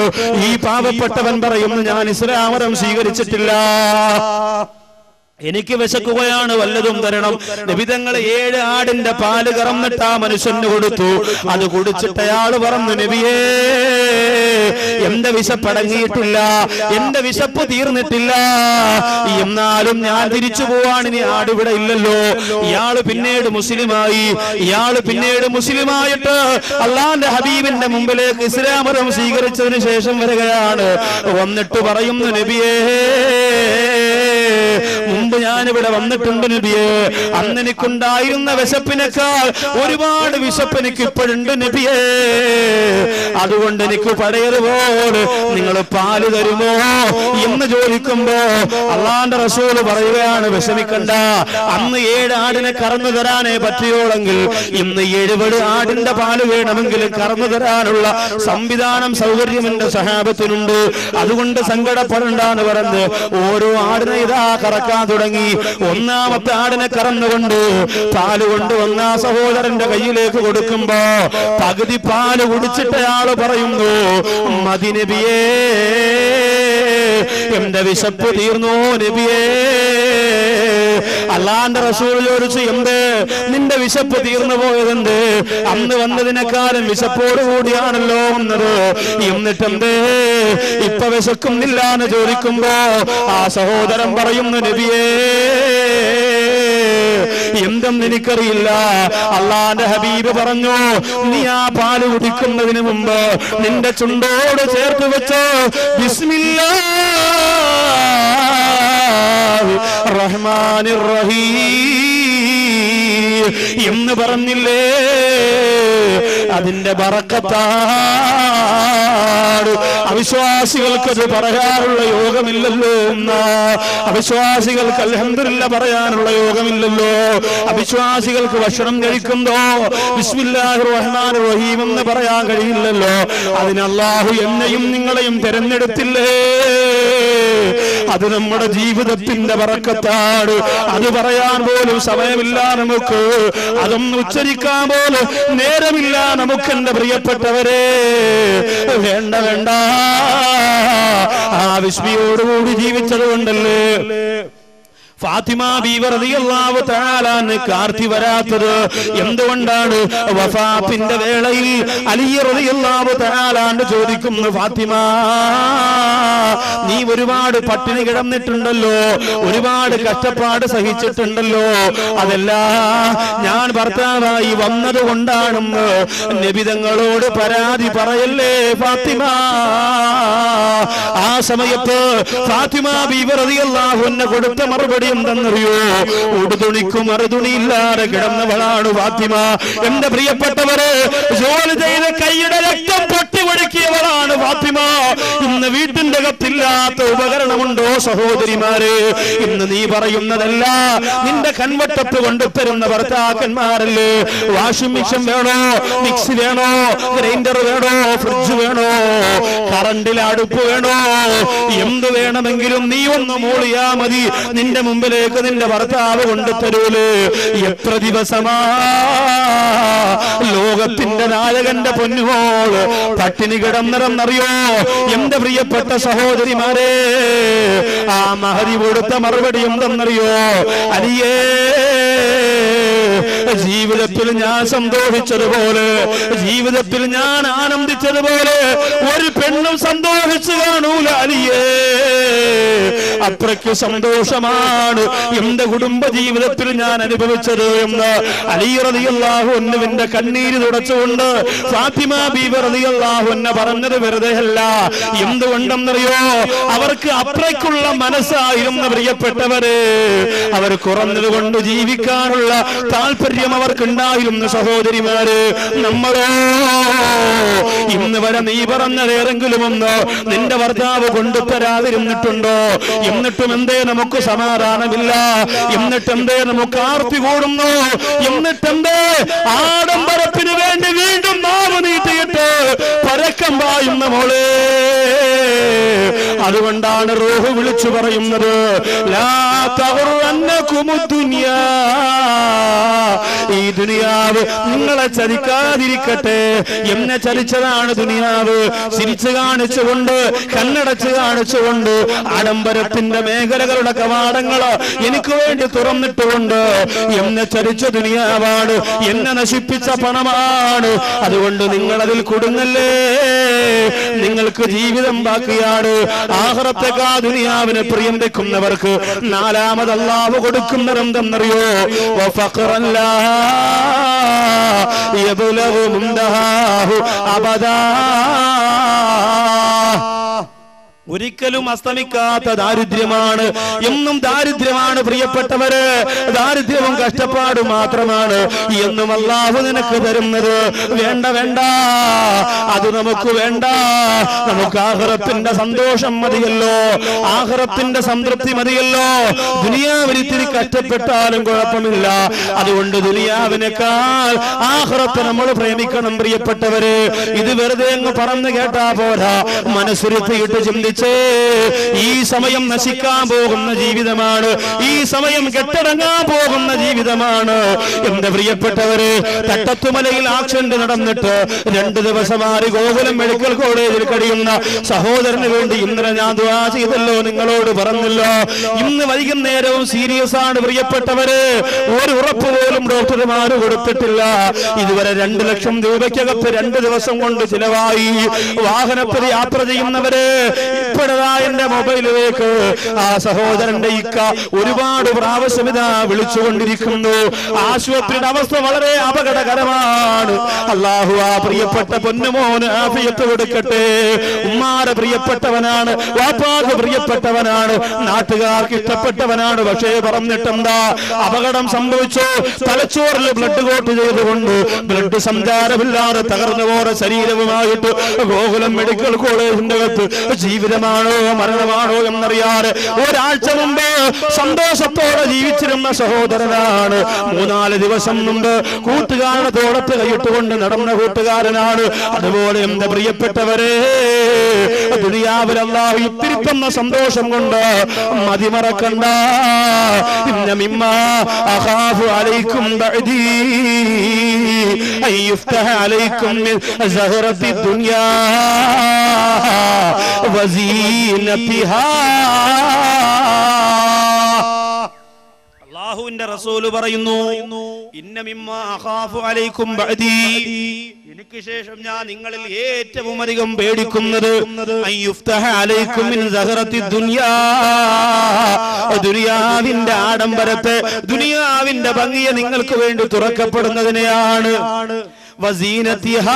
ഈ പാവപ്പെട്ടവൻ പറയുന്നു ഞാൻ ഇസ്ലാമരം സ്വീകരിച്ചിട്ടില്ല എനിക്ക് വിശക്കുകയാണ് വല്ലതും തരണം നബിതങ്ങൾ ഏഴ് ആടിന്റെ പാല് കറന്നിട്ട് ആ മനുഷ്യന് കൊടുത്തു അത് കുടിച്ചിട്ട് അയാള് പറഞ്ഞു നബിയേ എന്റെ വിശപ്പടങ്ങിയിട്ടില്ല എന്റെ വിശപ്പ് തീർന്നിട്ടില്ല എന്നാലും ഞാൻ തിരിച്ചു പോവാണ് ഇനി ആട് ഇവിടെ ഇല്ലല്ലോ ഇയാള് പിന്നീട് മുസ്ലിമായി ഇയാള് പിന്നീട് മുസ്ലിമായിട്ട് അള്ളാന്റെ ഹബീബിന്റെ മുമ്പിലേക്ക് ഇസ്ലാം മതം സ്വീകരിച്ചതിന് ശേഷം വരികയാണ് വന്നിട്ട് പറയുന്നു നബിയേ മുമ്പ് ഞാനിവിടെ വന്നിട്ടുണ്ട് നബിയെ അന്ന് എനിക്കുണ്ടായിരുന്ന വിശപ്പിനേക്കാൾ ഒരുപാട് വിശപ്പ് എനിക്ക് ഇപ്പോഴുണ്ട് നബിയെ അതുകൊണ്ട് എനിക്ക് പഴയതുപോലെ നിങ്ങൾ പാല് തരുമോ എന്ന് ചോദിക്കുമ്പോ അള്ളാന്റെ റസൂല് പറയുകയാണ് വിഷമിക്കണ്ട അന്ന് ഏഴ് ആടിനെ കറന്നു തരാനേ പറ്റിയോളെങ്കിൽ ഇന്ന് എഴുപത് ആടിന്റെ പാല് വേണമെങ്കിൽ കറന്നു തരാനുള്ള സംവിധാനം സൗകര്യം എന്റെ സഹാബത്തിനുണ്ട് അതുകൊണ്ട് സങ്കടപ്പെടണ്ടെന്ന് പറഞ്ഞ് ഓരോ ആടിനെ ഇതാ കറക്കാൻ തുടങ്ങി ഒന്നാമത്തെ ആടിനെ കറന്നുകൊണ്ട് പാല് കൊണ്ടുവന്ന ആ സഹോദരന്റെ കയ്യിലേക്ക് കൊടുക്കുമ്പോ പകുതി പാല് കുടിച്ചിട്ട് അയാള് പറയുന്നു മതി നബിയേ എന്റെ വിശപ്പ് തീർന്നു നബിയേ അള്ളാന്റെ റസൂൽ ചോദിച്ചു എന്ത് നിന്റെ വിശപ്പ് തീർന്നു പോയതെന്ത് അന്ന് വന്നതിനേക്കാളും വിശപ്പോട് കൂടിയാണല്ലോ വന്നത് എന്നിട്ടെന്ത് ഇപ്പൊ വിശക്കുന്നില്ല എന്ന് ചോദിക്കുമ്പോ ആ സഹോദരൻ പറയുന്നു നബിയേ എന്തെന്ന് എനിക്കറിയില്ല അള്ളാന്റെ ഹബീബ് പറഞ്ഞു നീ ആ പാല് കുടിക്കുന്നതിന് മുമ്പ് നിന്റെ ചുണ്ടോട് ചേർത്ത് വെച്ച് ബിസ്മില്ലാ റഹ്മാനിർ റഹീം എന്ന് പറഞ്ഞില്ലേ അതിന്റെ ബറക്കത്താണ് അവിശ്വാസികൾക്ക് അത് പറയാനുള്ള യോഗമില്ലല്ലോ എന്നാ അവിശ്വാസികൾക്ക് അൽഹംദുലില്ല പറയാനുള്ള യോഗമില്ലല്ലോ അവിശ്വാസികൾക്ക് ഭക്ഷണം കഴിക്കുമ്പോ ബിസ്മില്ലാഹിർ റഹ്മാനിർ റഹീം എന്ന് പറയാൻ കഴിയില്ലല്ലോ അതിന് അല്ലാഹു എന്നെയും നിങ്ങളെയും തെരഞ്ഞെടുത്തില്ലേ അത് നമ്മുടെ ജീവിതത്തിന്റെ പറക്കത്താണ് അത് പറയാൻ പോലും സമയമില്ല നമുക്ക് അതൊന്നും ഉച്ചരിക്കാൻ പോലും നേരമില്ല നമുക്ക് എന്റെ പ്രിയപ്പെട്ടവരെ വേണ്ട വേണ്ട ആ വിസ്മിയോടുകൂടി ജീവിച്ചത് കൊണ്ടല്ലേ ഫാത്തിമ ബീവറിയാവ് താലാന് കാർത്തി വരാത്തത് എന്തുകൊണ്ടാണ് വഫാത്തിന്റെ വേളയിൽ അലിയറിയാവ് താലാണ്ട് ചോദിക്കുന്നു ഫാത്തിമ നീ ഒരുപാട് പട്ടിണി കിടന്നിട്ടുണ്ടല്ലോ ഒരുപാട് കഷ്ടപ്പാട് സഹിച്ചിട്ടുണ്ടല്ലോ അതെല്ലാം ഞാൻ ഭർത്താവായി വന്നത് കൊണ്ടാണെന്ന് നബിതങ്ങളോട് പരാതി പറയല്ലേ ഫാത്തിമ ആ സമയത്ത് ഫാത്തിമ ബീവറിയാഹുവിനെ കൊടുത്ത മറുപടി എന്തെന്നറിയോ ഉടുതുണിക്കും മറുതുണിയില്ലാതെ കിടന്നവളാണ് ഫാത്തിമ എന്റെ പ്രിയപ്പെട്ടവര് ജോലി ചെയ്ത് കൈയുടെ രക്തം പൊട്ടി ഒഴുക്കിയവളാണ് ഫാത്തിമ ഇന്ന് വീട്ടിന്റെ അകത്തില്ലാത്ത ഉപകരണമുണ്ടോ സഹോദരിമാരെ ഇന്ന് നീ പറയുന്നതല്ല നിന്റെ കൺവട്ടപ്പ് കൊണ്ടുതരുന്ന ഭർത്താക്കന്മാരല്ലേ വാഷിംഗ് മെഷീൻ വേണോ മിക്സി വേണോ ഗ്രൈൻഡർ വേണോ ഫ്രിഡ്ജ് വേണോ കറണ്ടിൽ അടുപ്പ് വേണോ എന്ത് വേണമെങ്കിലും നീ ഒന്ന് മൂളിയാ മതി നിന്റെ മുമ്പിലേക്ക് നിന്റെ ഭർത്താവ് കൊണ്ടുതരൂല് എത്ര ദിവസമാ ലോകത്തിന്റെ നായകന്റെ പൊന്നുമോള് പട്ടിണി കിടന്നിറന്നറിയോ എന്റെ പ്രിയപ്പെട്ട സഹോദരിമാരെ ആ മഹതി കൊടുത്ത മറുപടി എന്തെന്നറിയോ അലിയേ ജീവിതത്തിൽ ഞാൻ സന്തോഷിച്ചതുപോലെ ജീവിതത്തിൽ ഞാൻ ആനന്ദിച്ചതുപോലെ ഒരു പെണ്ണും സന്തോഷിച്ചു കാണൂല അലിയേ അത്രയ്ക്ക് സന്തോഷമാണ് എന്റെ കുടുംബ ജീവിതത്തിൽ ഞാൻ അനുഭവിച്ചത് എന്ന് അലിയറിയാഹു എന്നുവിന്റെ കണ്ണീര് തുടച്ചുകൊണ്ട് ഫാത്തിമ ബീവറിയാഹു എന്നെ പറഞ്ഞത് വെറുതെയല്ല എന്തുകൊണ്ടെന്നറിയോ അവർക്ക് അത്രയ്ക്കുള്ള മനസ്സായിരുന്നു പ്രിയപ്പെട്ടവര് അവർ കുറഞ്ഞത് കൊണ്ട് ജീവിക്കാനുള്ള താല്പര്യം അവർക്കുണ്ടായിരുന്നു സഹോദരിമാര് നമ്മളോ ഇന്ന് വരെ നീ പറഞ്ഞതേതെങ്കിലും ഒന്ന് നിന്റെ ഭർത്താവ് കൊണ്ടുതരാതിരുന്നിട്ടുണ്ടോ എന്നിട്ടും എന്തേ നമുക്ക് സമാധാനമില്ല എന്നിട്ടെന്തേ നമുക്ക് ആർത്തി കൂടുന്നു എന്നിട്ടെന്തേ ആഡംബരത്തിന് വേണ്ടി വീണ്ടും നാവ് നീട്ടിയിട്ട് പരക്കം പായുന്ന മോളെ അതുകൊണ്ടാണ് റൂഹ് വിളിച്ചു പറയുന്നത് ലാ തഗുറന്നകുമു ദുനിയാ. ഈ ദുനിയാവ് നിങ്ങളെ ചതിക്കാതിരിക്കട്ടെ എന്നെ ചതിച്ചതാണ് ദുനിയാവ് ചിരിച്ചു കാണിച്ചുകൊണ്ട് കണ്ണടച്ച് കാണിച്ചുകൊണ്ട് ആഡംബരത്തിന്റെ മേഖലകളുടെ കവാടങ്ങള് എനിക്ക് വേണ്ടി തുറന്നിട്ടുകൊണ്ട് എന്നെ ചതിച്ച ദുനിയാവാണ് എന്നെ നശിപ്പിച്ച പണമാണ് അതുകൊണ്ട് നിങ്ങൾ അതിൽ കുടുങ്ങല്ലേ നിങ്ങൾക്ക് ജീവിതം ബാക്കിയാണ് ആഹ്റത്തേക്കാ ദുനിയാവിന് പ്രിയം വെക്കുന്നവർക്ക് നാലാമത് അള്ളാഹു കൊടുക്കുന്ന എന്തെന്നറിയോ വഫഖറൻ ലാ യബ്ലഗു മുൻതഹാഹു അബദാ ഒരിക്കലും അസ്തമിക്കാത്ത ദാരിദ്ര്യമാണ് എന്നും ദാരിദ്ര്യമാണ് പ്രിയപ്പെട്ടവര് ദാരിദ്ര്യവും കഷ്ടപ്പാടും മാത്രമാണ് എന്നും അള്ളാഹു നിനക്ക് തരുന്നത് വേണ്ട വേണ്ട അത് നമുക്ക് വേണ്ട നമുക്ക് ആഹ്റത്തിന്റെ സന്തോഷം മതിയല്ലോ ആഹ്റത്തിന്റെ സംതൃപ്തി മതിയല്ലോ ദുനിയാവിനിത്തിരി കഷ്ടപ്പെട്ടാലും കുഴപ്പമില്ല അതുകൊണ്ട് ദുനിയാവിനേക്കാൾ ആഹ്റത്തെ നമ്മൾ പ്രേമിക്കണം പ്രിയപ്പെട്ടവര് ഇത് വെറുതെ അങ്ങ് പറന്ന് കേട്ടാ പോരാ മനസ്സിരുത്തിയിട്ട് ചിന്തിച്ച് ഈ സമയം നശിക്കാൻ പോകുന്ന ജീവിതമാണ് ഈ സമയം കെട്ടടങ്ങാൻ പോകുന്ന ജീവിതമാണ് എന്റെ പ്രിയപ്പെട്ടവര് തട്ടത്തുമലയിൽ ആക്സിഡന്റ് നടന്നിട്ട് രണ്ടു ദിവസമായി ഗോകുലം മെഡിക്കൽ കോളേജിൽ കഴിയുന്ന സഹോദരന് വേണ്ടി ഇന്നലെ ഞാൻ ദുആ ചെയ്തല്ലോ നിങ്ങളോട് പറഞ്ഞല്ലോ ഇന്ന് വൈകുന്നേരവും സീരിയസ് ആണ് പ്രിയപ്പെട്ടവര് ഒരു ഉറപ്പ് പോലും ഡോക്ടർമാര് കൊടുത്തിട്ടില്ല ഇതുവരെ രണ്ട് ലക്ഷം രൂപയ്ക്കകത്ത് രണ്ട് ദിവസം കൊണ്ട് ചിലവായി വാഹനത്തിൽ യാത്ര ചെയ്യുന്നവര് ഇപ്പോഴതാ എന്റെ മൊബൈലിലേക്ക് ആ സഹോദരന്റെ ഇക്ക ഒരുപാട് പ്രാവശ്യം ഇതാ വിളിച്ചുകൊണ്ടിരിക്കുന്നു ആശുപത്രിയുടെ അവസ്ഥ വളരെ അപകടകരമാണ് അള്ളാഹു ആ പ്രിയപ്പെട്ട പൊന്നുമോന് ആഫിയത്ത് കൊടുക്കട്ടെ ഉമ്മാരെ പ്രിയപ്പെട്ടവനാണ് വാപ്പാക്ക് പ്രിയപ്പെട്ടവനാണ് നാട്ടുകാർക്ക് ഇഷ്ടപ്പെട്ടവനാണ് പക്ഷേ പറഞ്ഞിട്ടെന്താ അപകടം സംഭവിച്ചു തലച്ചോറിൽ ബ്ലഡ് കോട്ട് ചെയ്തുകൊണ്ട് ബ്ലഡ് സഞ്ചാരമില്ലാതെ തകർന്നു പോയ ശരീരവുമായിട്ട് ഗോകുലം മെഡിക്കൽ കോളേജിന്റെ അകത്ത് ജീവിതമാണോ മരണമാണോ എന്നറിയാതെ ഒരാഴ്ച മുമ്പ് സന്തോഷത്തോടെ ജീവിച്ചിരുന്ന സഹോദരനാണ് മൂന്നാല് ദിവസം മുമ്പ് കൂട്ടുകാരുടെ തോളത്ത് കൈയിട്ടുകൊണ്ട് നടന്ന കൂട്ടുകാരനാണ് അതുപോലെ എന്റെ പ്രിയപ്പെട്ടവരെ ദുനിയാവിൽ അല്ലാഹു ഇത്തിരിപ്പന്ന സന്തോഷം കൊണ്ട് മതിമറക്കണ്ട ഇന്ന മിമ്മ അഖാഫു അലൈക്കും ബഅദി അൻ യുഫ്തഹ അലൈക്കും മിൻ സഹറത്തി ദുനിയാ വസീനത്തിഹാ അള്ളാഹുവിന്റെ റസൂല് പറയുന്നു ഇന്ന മിമ്മ അഖാഫു അലൈക്കും ബഅദി എനിക്ക് ശേഷം ഞാൻ നിങ്ങളിൽ ഏറ്റവും അധികം പേടിക്കുന്നത് അൻ യുഫ്തഹ അലൈക്കും മിൻ സഹറത്തി ദുനിയാ ദുനിയാവിന്റെ ആഡംബരത്തെ ദുനിയാവിന്റെ ഭംഗിയെ നിങ്ങൾക്ക് വേണ്ടി തുറക്കപ്പെടുന്നതിനെയാണ് വസീനത്തിഹാ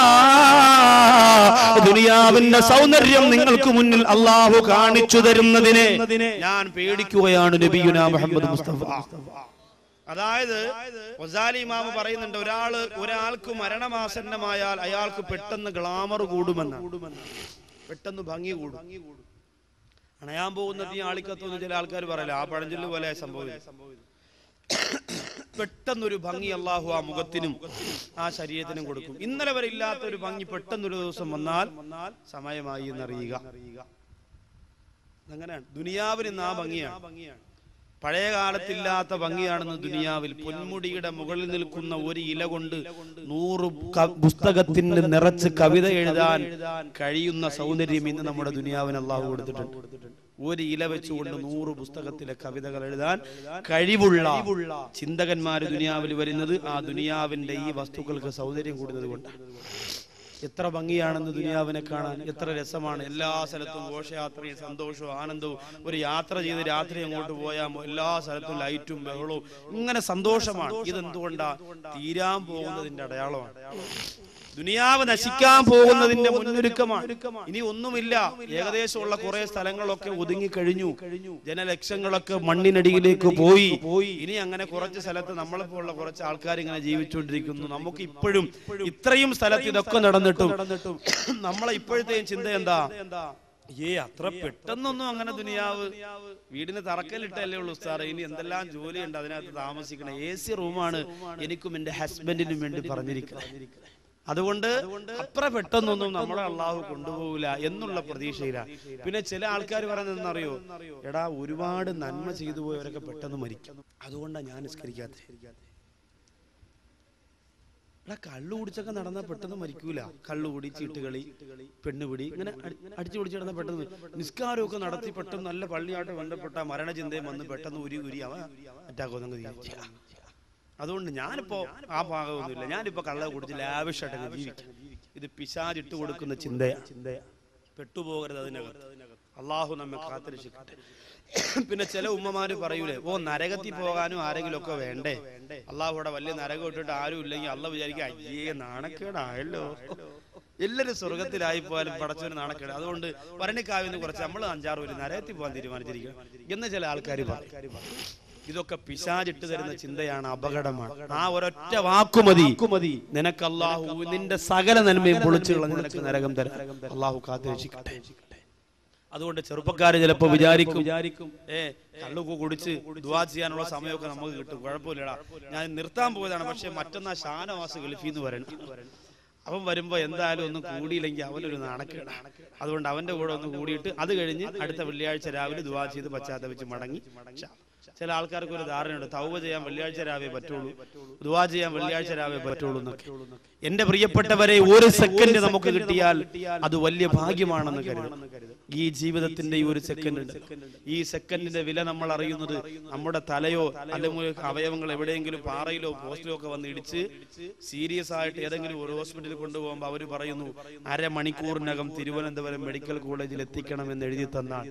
ദുനിയാവിന്റെ സൗന്ദര്യം നിങ്ങൾക്ക് മുന്നിൽ അള്ളാഹു കാണിച്ചു തരുന്നതിനെ ഞാൻ പേടിക്കുകയാണ് നബിയുന മുഹമ്മദ് മുസ്തഫ അതായത് വസാലി ഇമാമ് പറയുന്നുണ്ട് ഒരാള് ഒരാൾക്ക് മരണമാസന്നമായാൽ അയാൾക്ക് പെട്ടെന്ന് ഗ്ലാമർ കൂടുമെന്ന് പെട്ടെന്ന് ഭംഗി കൂടും അണയാൻ പോകുന്നത് ഈ ആളിക്കത്തൊന്ന് ചില ആൾക്കാർ പറയില്ല ആ പഴഞ്ചൊല്ല് പോലെ സംഭവിച്ചു പെട്ടെന്നൊരു ഭംഗി അള്ളാഹു ആ മുഖത്തിനും ആ ശരീരത്തിനും കൊടുക്കും ഇന്നലെ വരെ ഇല്ലാത്ത ഒരു ഭംഗി പെട്ടെന്നൊരു ദിവസം വന്നാൽ സമയമായി എന്നറിയുക അങ്ങനെയാണ് ദുനിയാവിന് ഇന്ന് ആ ഭംഗിയാണ് പഴയ കാലത്തില്ലാത്ത ഭംഗിയാണെന്ന് ദുനിയാവിൽ പൊന്മുടിയുടെ മുകളിൽ നിൽക്കുന്ന ഒരു ഇല കൊണ്ട് നൂറ് ക- പുസ്തകത്തിന് നിറച്ച് കവിത എഴുതാൻ കഴിയുന്ന സൗന്ദര്യം ഇന്ന് നമ്മുടെ ദുനിയാവിന് അള്ളാഹു കൊടുത്തിട്ടുണ്ട് ഒരു ഇല വെച്ചുകൊണ്ട് നൂറ് പുസ്തകത്തിലെ കവിതകൾ എഴുതാൻ കഴിവുള്ള ചിന്തകന്മാര് ദുനിയാവിൽ വരുന്നത് ആ ദുനിയാവിന്റെ ഈ വസ്തുക്കൾക്ക് സൗന്ദര്യം കൂടുന്നത് കൊണ്ടാണ് എത്ര ഭംഗിയാണെന്ന് ദുനിയാവിനെ കാണാൻ എത്ര രസമാണ് എല്ലാ സ്ഥലത്തും ഘോഷയാത്രയും സന്തോഷവും ആനന്ദവും ഒരു യാത്ര ചെയ്ത് രാത്രി അങ്ങോട്ട് പോയാൽ എല്ലാ സ്ഥലത്തും ലൈറ്റും ബഹളവും ഇങ്ങനെ സന്തോഷമാണ് ഇതെന്തുകൊണ്ടാ തീരാൻ പോകുന്നതിന്റെ അടയാളമാണ് ദുനിയാവ് നശിക്കാൻ പോകുന്നതിന്റെ മുന്നൊരുക്കമാണ് ഇനി ഒന്നുമില്ല ഏകദേശമുള്ള കുറെ സ്ഥലങ്ങളൊക്കെ ഒതുങ്ങി കഴിഞ്ഞു ജനലക്ഷങ്ങളൊക്കെ മണ്ണിനടിയിലേക്ക് പോയി ഇനി അങ്ങനെ കുറച്ച് സ്ഥലത്ത് നമ്മളെപ്പോലുള്ള കുറച്ച് ആൾക്കാർ ഇങ്ങനെ ജീവിച്ചുകൊണ്ടിരിക്കുന്നു നമുക്ക് ഇപ്പോഴും ഇത്രയും സ്ഥലത്ത് ഇതൊക്കെ നടന്നിട്ടും നമ്മളെ ഇപ്പോഴത്തെയും ചിന്ത എന്താ ഏ അത്ര പെട്ടെന്നൊന്നും അങ്ങനെ ദുനിയാവ് വീടിന് തറക്കല്ലിട്ടല്ലേ ഉള്ളൂ ഉസ്താറെ ഇനി എന്തെല്ലാം ജോലിയുണ്ട് അതിനകത്ത് താമസിക്കണം എ സി റൂമാണ് എനിക്കും എന്റെ ഹസ്ബൻഡിനും വേണ്ടി പറഞ്ഞിരിക്കുന്നത് അതുകൊണ്ട് അത്ര പെട്ടെന്നൊന്നും നമ്മളെ അള്ളാഹു കൊണ്ടുപോകില്ല എന്നുള്ള പ്രതീക്ഷയില്ല പിന്നെ ചില ആൾക്കാർ പറയുന്നത് അറിയോ എടാ ഒരുപാട് നന്മ ചെയ്തു പോയവരൊക്കെ പെട്ടെന്ന് മരിക്കും അതുകൊണ്ടാണ് ഞാൻ നിസ്കരിക്കാത്തത് എടാ കള്ളു കുടിച്ചൊക്കെ നടന്നാൽ പെട്ടെന്ന് മരിക്കൂല കള്ളു കുടി ചീട്ടുകളി പെണ്ണുപിടി ഇങ്ങനെ അടി- അടിച്ചു പിടിച്ച് നടന്നാൽ പെട്ടെന്ന് നിസ്കാരമൊക്കെ നടത്തി പെട്ടെന്ന് നല്ല പള്ളിയായിട്ട് ബന്ധപ്പെട്ട മരണചിന്തയും വന്ന് പെട്ടെന്ന് ഉരി ഉരി അവ അറ്റാക്കൊന്നങ്ങ് തീരുക അതുകൊണ്ട് ഞാനിപ്പോ ആ ഭാഗമൊന്നുമില്ല ഞാനിപ്പോ കള്ള കുടിച്ച് ലാവിഷായിട്ട് ജീവിക്കും ഇത് പിശാചിട്ട് കൊടുക്കുന്ന ചിന്തയാ ചിന്തയാ പെട്ടുപോകരുത് അതിനകത്ത് അള്ളാഹു നമ്മെ കാത്തിരക്ഷിക്കട്ടെ പിന്നെ ചില ഉമ്മമാര് പറയൂലേ ഓ നരകത്തിൽ പോകാനും ആരെങ്കിലും ഒക്കെ വേണ്ടേ അള്ളാഹുടെ വലിയ നരകം ഇട്ടിട്ട് ആരും ഇല്ലെങ്കിൽ അള്ള വിചാരിക്കുക അയ്യേ നാണക്കേടായല്ലോ എല്ലാരും സ്വർഗത്തിലായി പോയാലും പടച്ചൊരു നാണക്കേട് അതുകൊണ്ട് ഭരണിക്കാവിന്ന് കുറച്ച് നമ്മൾ അഞ്ചാറ് പേര് നരകത്തിൽ പോകാൻ തീരുമാനിച്ചിരിക്കണം എന്ന് ചില ആൾക്കാർ പറയും ഇതൊക്കെ പിശാചിട്ട് തരുന്ന ചിന്തയാണ് അപകടമാണ് ആ ഒരൊറ്റ വാക്കുമതി നിനക്ക് അള്ളാഹു നിന്റെ സകല നന്മയും പൊളിച്ചു കളഞ്ഞ് നിനക്ക് നരകം തരാം അള്ളാഹു കാത്തിരക്ഷിക്കട്ടെ അതുകൊണ്ട് ചെറുപ്പക്കാര് ചിലപ്പോ വിചാരിക്കും വിചാരിക്കും ഏ കള്ളുക കുടിച്ച് ദുവാ ചെയ്യാനുള്ള സമയമൊക്കെ നമുക്ക് കിട്ടും കുഴപ്പമില്ലടാ ഞാൻ നിർത്താൻ പോയതാണ് പക്ഷെ മറ്റന്നാ ഷാനവാസ് ഗൾഫിന്ന് വരണം അവൻ വരുമ്പോ എന്തായാലും ഒന്നും കൂടിയില്ലെങ്കിൽ അവനൊരു നാണക്കേടാണ് അതുകൊണ്ട് അവന്റെ കൂടെ ഒന്ന് കൂടിയിട്ട് അത് കഴിഞ്ഞ് അടുത്ത വെള്ളിയാഴ്ച രാവിലെ ദുവാ ചെയ്ത് പശ്ചാത്തപിച്ച് മടങ്ങി ഷാ. ചില ആൾക്കാർക്ക് ഒരു ധാരണയുണ്ട് തൗവ ചെയ്യാൻ വെള്ളിയാഴ്ച രാവേ പറ്റുള്ളൂ ദുവാ ചെയ്യാൻ വെള്ളിയാഴ്ച രാവേ പറ്റുള്ളൂ എന്നൊക്കെ എന്റെ പ്രിയപ്പെട്ടവരെ ഒരു സെക്കൻഡ് നമുക്ക് കിട്ടിയാൽ അത് വലിയ ഭാഗ്യമാണെന്ന് കരുതും ഈ ജീവിതത്തിന്റെ ഈ ഒരു സെക്കൻഡ് ഉണ്ട് ഈ സെക്കൻഡിന്റെ വില നമ്മൾ അറിയുന്നത് നമ്മുടെ തലയോ അല്ലെങ്കിൽ അവയവങ്ങൾ എവിടെയെങ്കിലും പാറയിലോ പോസ്റ്റിലോ ഒക്കെ വന്ന് ഇടിച്ച് സീരിയസ് ആയിട്ട് ഏതെങ്കിലും ഒരു ഹോസ്പിറ്റലിൽ കൊണ്ടുപോകുമ്പോൾ അവർ പറയുന്നു അരമണിക്കൂറിനകം തിരുവനന്തപുരം മെഡിക്കൽ കോളേജിൽ എത്തിക്കണം എന്ന് എഴുതി തന്നാൽ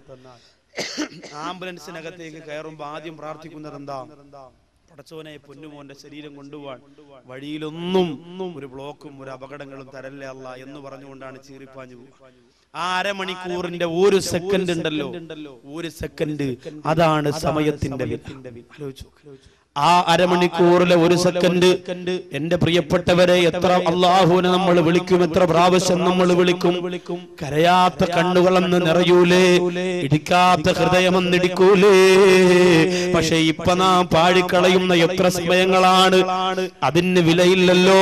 ആംബുലൻസിനകത്തേക്ക് കയറുമ്പോൾ ആദ്യം പ്രാർത്ഥിക്കുന്നത് എന്താ പടച്ചോനെ പൊന്നുമോന്റെ ശരീരം കൊണ്ടുപോവാൻ വഴിയിലൊന്നും ഒരു ബ്ലോക്കും ഒരു അപകടങ്ങളും തരല്ലേ അല്ല എന്ന് പറഞ്ഞുകൊണ്ടാണ് ചീറിപ്പാഞ്ഞു പോവുക. ആ അരമണിക്കൂറിന്റെ ഒരു സെക്കൻഡ് ഉണ്ടല്ലോ ഒരു സെക്കൻഡ് അതാണ് സമയത്തിന്റെ വില ആലോചിച്ചു നോക്ക്. ആ അരമണിക്കൂറിലെ ഒരു സെക്കൻഡ് എന്റെ പ്രിയപ്പെട്ടവരെ എത്ര അള്ളാഹുവിനെ നമ്മൾ വിളിക്കും എത്ര പ്രാവശ്യം നമ്മൾ വിളിക്കും വിളിക്കും കരയാത്ത കണ്ണുകളെന്ന് നിറയൂലേ ഇടിക്കാത്ത ഹൃദയമെന്നിടിക്കൂലേ പക്ഷെ ഇപ്പൊ നാം പാഴിക്കളയുന്ന എത്ര സമയങ്ങളാണ് അതിന് വിലയില്ലല്ലോ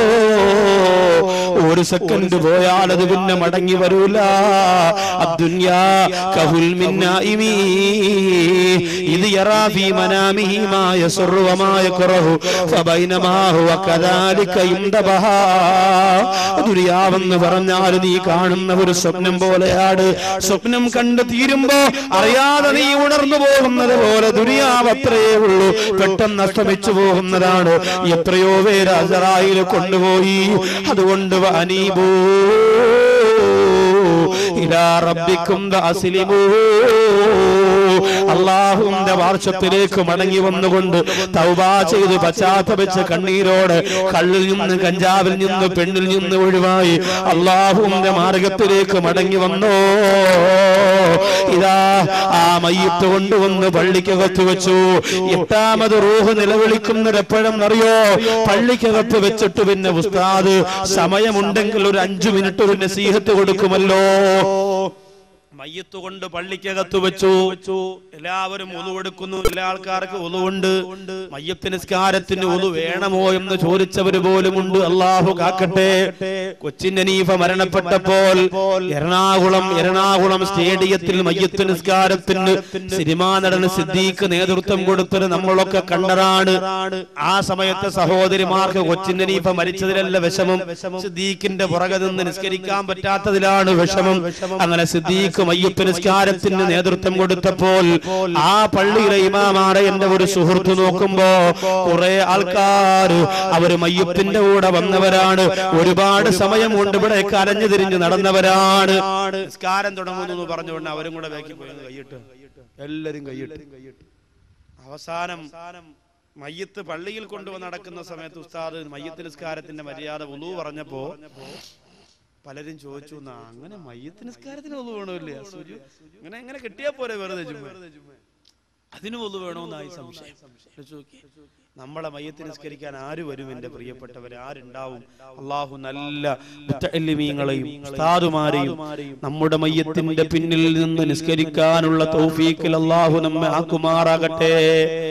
ഒരു സെക്കൻഡ് പോയാൽ അത് പിന്നെ മടങ്ങി വരൂല അദ്ദുന്യാ കഹുൽ മിന്നായിമീ ഇത് യറാ ഫീ മനാമിഹി മാ യസുറു വമാ യക്റഹു ഫബൈനമാ ഹുവ കദാലിക ഇൻദബഹാ ദുനിയാവെന്ന് പറഞ്ഞാൽ നീ കാണുന്ന ഒരു സ്വപ്നം പോലെയാണ് സ്വപ്നം കണ്ട് തീരുമ്പോ അറിയാതെ നീ ഉണർന്നു പോകുന്നത് പോലെ ദുനിയാവ് അത്രയേ ഉള്ളൂ പെട്ടെന്ന് അസ്തമിച്ചു പോകുന്നതാണ് എത്രയോ പേര് അസറായിൽ കൊണ്ടുപോയി അതുകൊണ്ട് അനീബൂ ഇലാ റബ്ബിക്കും അസ്ലിമൂ അള്ളാഹുവിന്റെ വാർഷത്തിലേക്ക് മടങ്ങി വന്നുകൊണ്ട് തൗബാ ചെയ്ത് പശ്ചാത്തപിച്ച് കണ്ണീരോട് കള്ളിൽ നിന്ന് കഞ്ചാവിൽ നിന്ന് പെണ്ണിൽ നിന്ന് ഒഴിവായി അള്ളാഹുവിന്റെ മാർഗത്തിലേക്ക് മടങ്ങി വന്നോ ഇതാ ആ മയ്യത്ത് കൊണ്ടുവന്ന് പള്ളിക്കകത്ത് വെച്ചു എട്ടാമത് റൂഹ് നിലവിളിക്കുന്നത് എപ്പോഴും അറിയോ പള്ളിക്കകത്ത് വെച്ചിട്ട് പിന്നെ ഉസ്താദ് സമയമുണ്ടെങ്കിൽ ഒരു അഞ്ചു മിനിറ്റ് ഒരു നസീഹത്ത് കൊടുക്കുമല്ലോ മയ്യത്ത് കൊണ്ട് പള്ളിക്കകത്ത് വെച്ചു എല്ലാവരും ഒതുവെടുക്കുന്നു എല്ലാ ആൾക്കാർക്ക് ഒതുവുണ്ട് മയ്യത്ത് നിസ്കാരത്തിന് ഒതു വേണമോ എന്ന് ചോദിച്ചവര് പോലുമുണ്ട് അള്ളാഹു കാക്കട്ടെ കൊച്ചിൻ അനീഫ മരണപ്പെട്ടപ്പോൾ എറണാകുളം എറണാകുളം സ്റ്റേഡിയത്തിൽ മയ്യത്ത് നിസ്കാരത്തിന് സിനിമാ നടന് സിദ്ദീഖ് നേതൃത്വം കൊടുത്തത് നമ്മളൊക്കെ കണ്ടതാണ് ആ സമയത്ത് സഹോദരിമാർക്ക് കൊച്ചിൻ അനീഫ മരിച്ചതിലല്ല വിഷമം സിദ്ദീഖിന്റെ പുറകെ നിന്ന് നിസ്കരിക്കാൻ പറ്റാത്തതിലാണ് വിഷമം അങ്ങനെ സിദ്ദീഖ് മയ്യത്ത് നിസ്കാരത്തിന് നേതൃത്വം കൊടുത്തപ്പോൾ ആ പള്ളിയിലെ ഇമാമാരെ എന്റെ ഒരു സുഹൃത്ത് നോക്കുമ്പോ കുറെ ആൾക്കാർ അവര് മയ്യത്തിന്റെ കൂടെ വന്നവരാണ് ഒരുപാട് സമയം കൊണ്ട് ഇവിടെ കരഞ്ഞു തിരിഞ്ഞ് നടന്നവരാണ് നിസ്കാരം തുടങ്ങുന്നു എന്ന് പറഞ്ഞുകൊണ്ട് അവരും കൂടെ ബാക്കി പോയത് കൈയിട്ട് എല്ലാരും കൈയിട്ട് അവസാനം മയ്യത്ത് പള്ളിയിൽ കൊണ്ടുവന്ന് നടക്കുന്ന സമയത്ത് ഉസ്താദ് മയ്യത്ത് നിസ്കാരത്തിന്റെ മര്യാദ ഉളു പറഞ്ഞപ്പോ പലരും ചോദിച്ചു "എന്നാ അങ്ങനെ മയ്യത്ത് നിസ്കാരത്തിന് ഒന്നു വേണമില്ലേ സൂര്യ അങ്ങനെ എങ്ങനെ കിട്ടിയാ പോരെ വെറുതെ ചുമ്മാ അതിന് ഒന്നു വേണമെന്നായി സംശയം ആലോചിച്ച് നോക്കിയേ. നമ്മളെ മയ്യത്ത് നിസ്കരിക്കാൻ ആര് വരും എന്റെ പ്രിയപ്പെട്ടവർ ആരുണ്ടാവും അള്ളാഹു നല്ല മുത്തഅല്ലിമീങ്ങളെയും ഉസ്താദുമാരെയും നമ്മുടെ മയ്യത്തിന്റെ പിന്നിൽ നിന്ന് നിസ്കരിക്കാനുള്ള തൗഫീഖിൽ അള്ളാഹു നമ്മെ ആക്കുമാറാകട്ടെ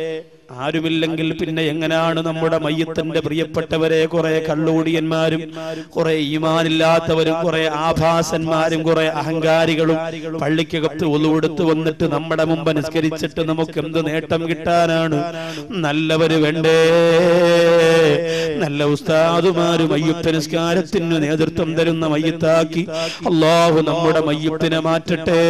ആരുമില്ലെങ്കിൽ പിന്നെ എങ്ങനെയാണ് നമ്മുടെ മയ്യത്തിന്റെ പ്രിയപ്പെട്ടവരെ കുറെ കള്ളുകൂടിയന്മാരും കുറെ ഈമാനില്ലാത്തവരും കുറെ ആഭാസന്മാരും കുറെ അഹങ്കാരികളും പള്ളിക്കകത്ത് ഒലുവെടുത്ത് വന്നിട്ട് നമ്മുടെ മുമ്പ് നിസ്കരിച്ചിട്ട് നമുക്ക് എന്ത് നേട്ടം കിട്ടാനാണ് നല്ലവര് വേണ്ടേ നല്ല ഉസ്താദുമാരും അയ്യപ്പ നിസ്കാരത്തിന് നേതൃത്വം തരുന്ന മയ്യത്താക്കി അള്ളാഹു നമ്മുടെ മയ്യത്തിനെ മാറ്റട്ടെ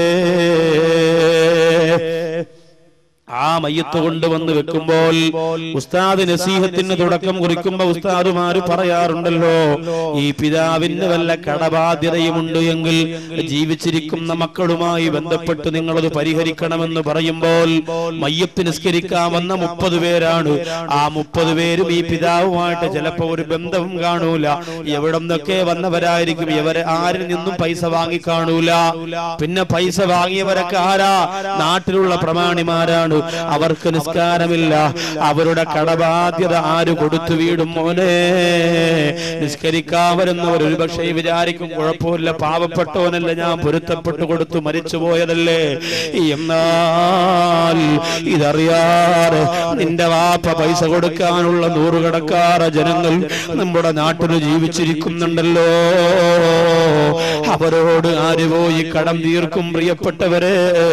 ആ മയ്യത്ത് കൊണ്ടുവന്ന് വെക്കുമ്പോൾ ഉസ്താദ് നസീഹത്തിന് തുടക്കം കുറിക്കുമ്പോ ഉസ്താദുമാര് പറയാറുണ്ടല്ലോ ഈ പിതാവിന് വല്ല കടബാധ്യതയുമുണ്ട് എങ്കിൽ ജീവിച്ചിരിക്കുന്ന മക്കളുമായി ബന്ധപ്പെട്ട് നിങ്ങളത് പരിഹരിക്കണമെന്ന് പറയുമ്പോൾ മയ്യത്ത് നിസ്കരിക്കാൻ വന്ന മുപ്പത് പേരാണ് ആ മുപ്പത് പേരും ഈ പിതാവുമായിട്ട് ചിലപ്പോ ഒരു ബന്ധവും കാണൂല എവിടെ നിന്നൊക്കെ വന്നവരായിരിക്കും ഇവരെ ആരിൽ നിന്നും പൈസ വാങ്ങി കാണൂല പിന്നെ പൈസ വാങ്ങിയവരൊക്കെ ആരാ നാട്ടിലുള്ള പ്രമാണിമാരാണ് അവർക്ക് നിസ്കാരമില്ല അവരുടെ കടബാധ്യത ആര് കൊടുത്തു വീടും മോനെ നിസ്കരിക്കാൻ വരുന്നവർ ഒരു പക്ഷേ വിചാരിക്കും കുഴപ്പമില്ല പാവപ്പെട്ടവനല്ല ഞാൻ പൊരുത്തപ്പെട്ടു കൊടുത്തു മരിച്ചുപോയതല്ലേ എന്നാൽ ഇതറിയാതെ നിന്റെ വാപ്പ പൈസ കൊടുക്കാനുള്ള നൂറുകണക്കാറ് ജനങ്ങൾ നമ്മുടെ നാട്ടിൽ ജീവിച്ചിരിക്കുന്നുണ്ടല്ലോ അവരോട് ആര് പോയി കടം തീർക്കും പ്രിയപ്പെട്ടവരെ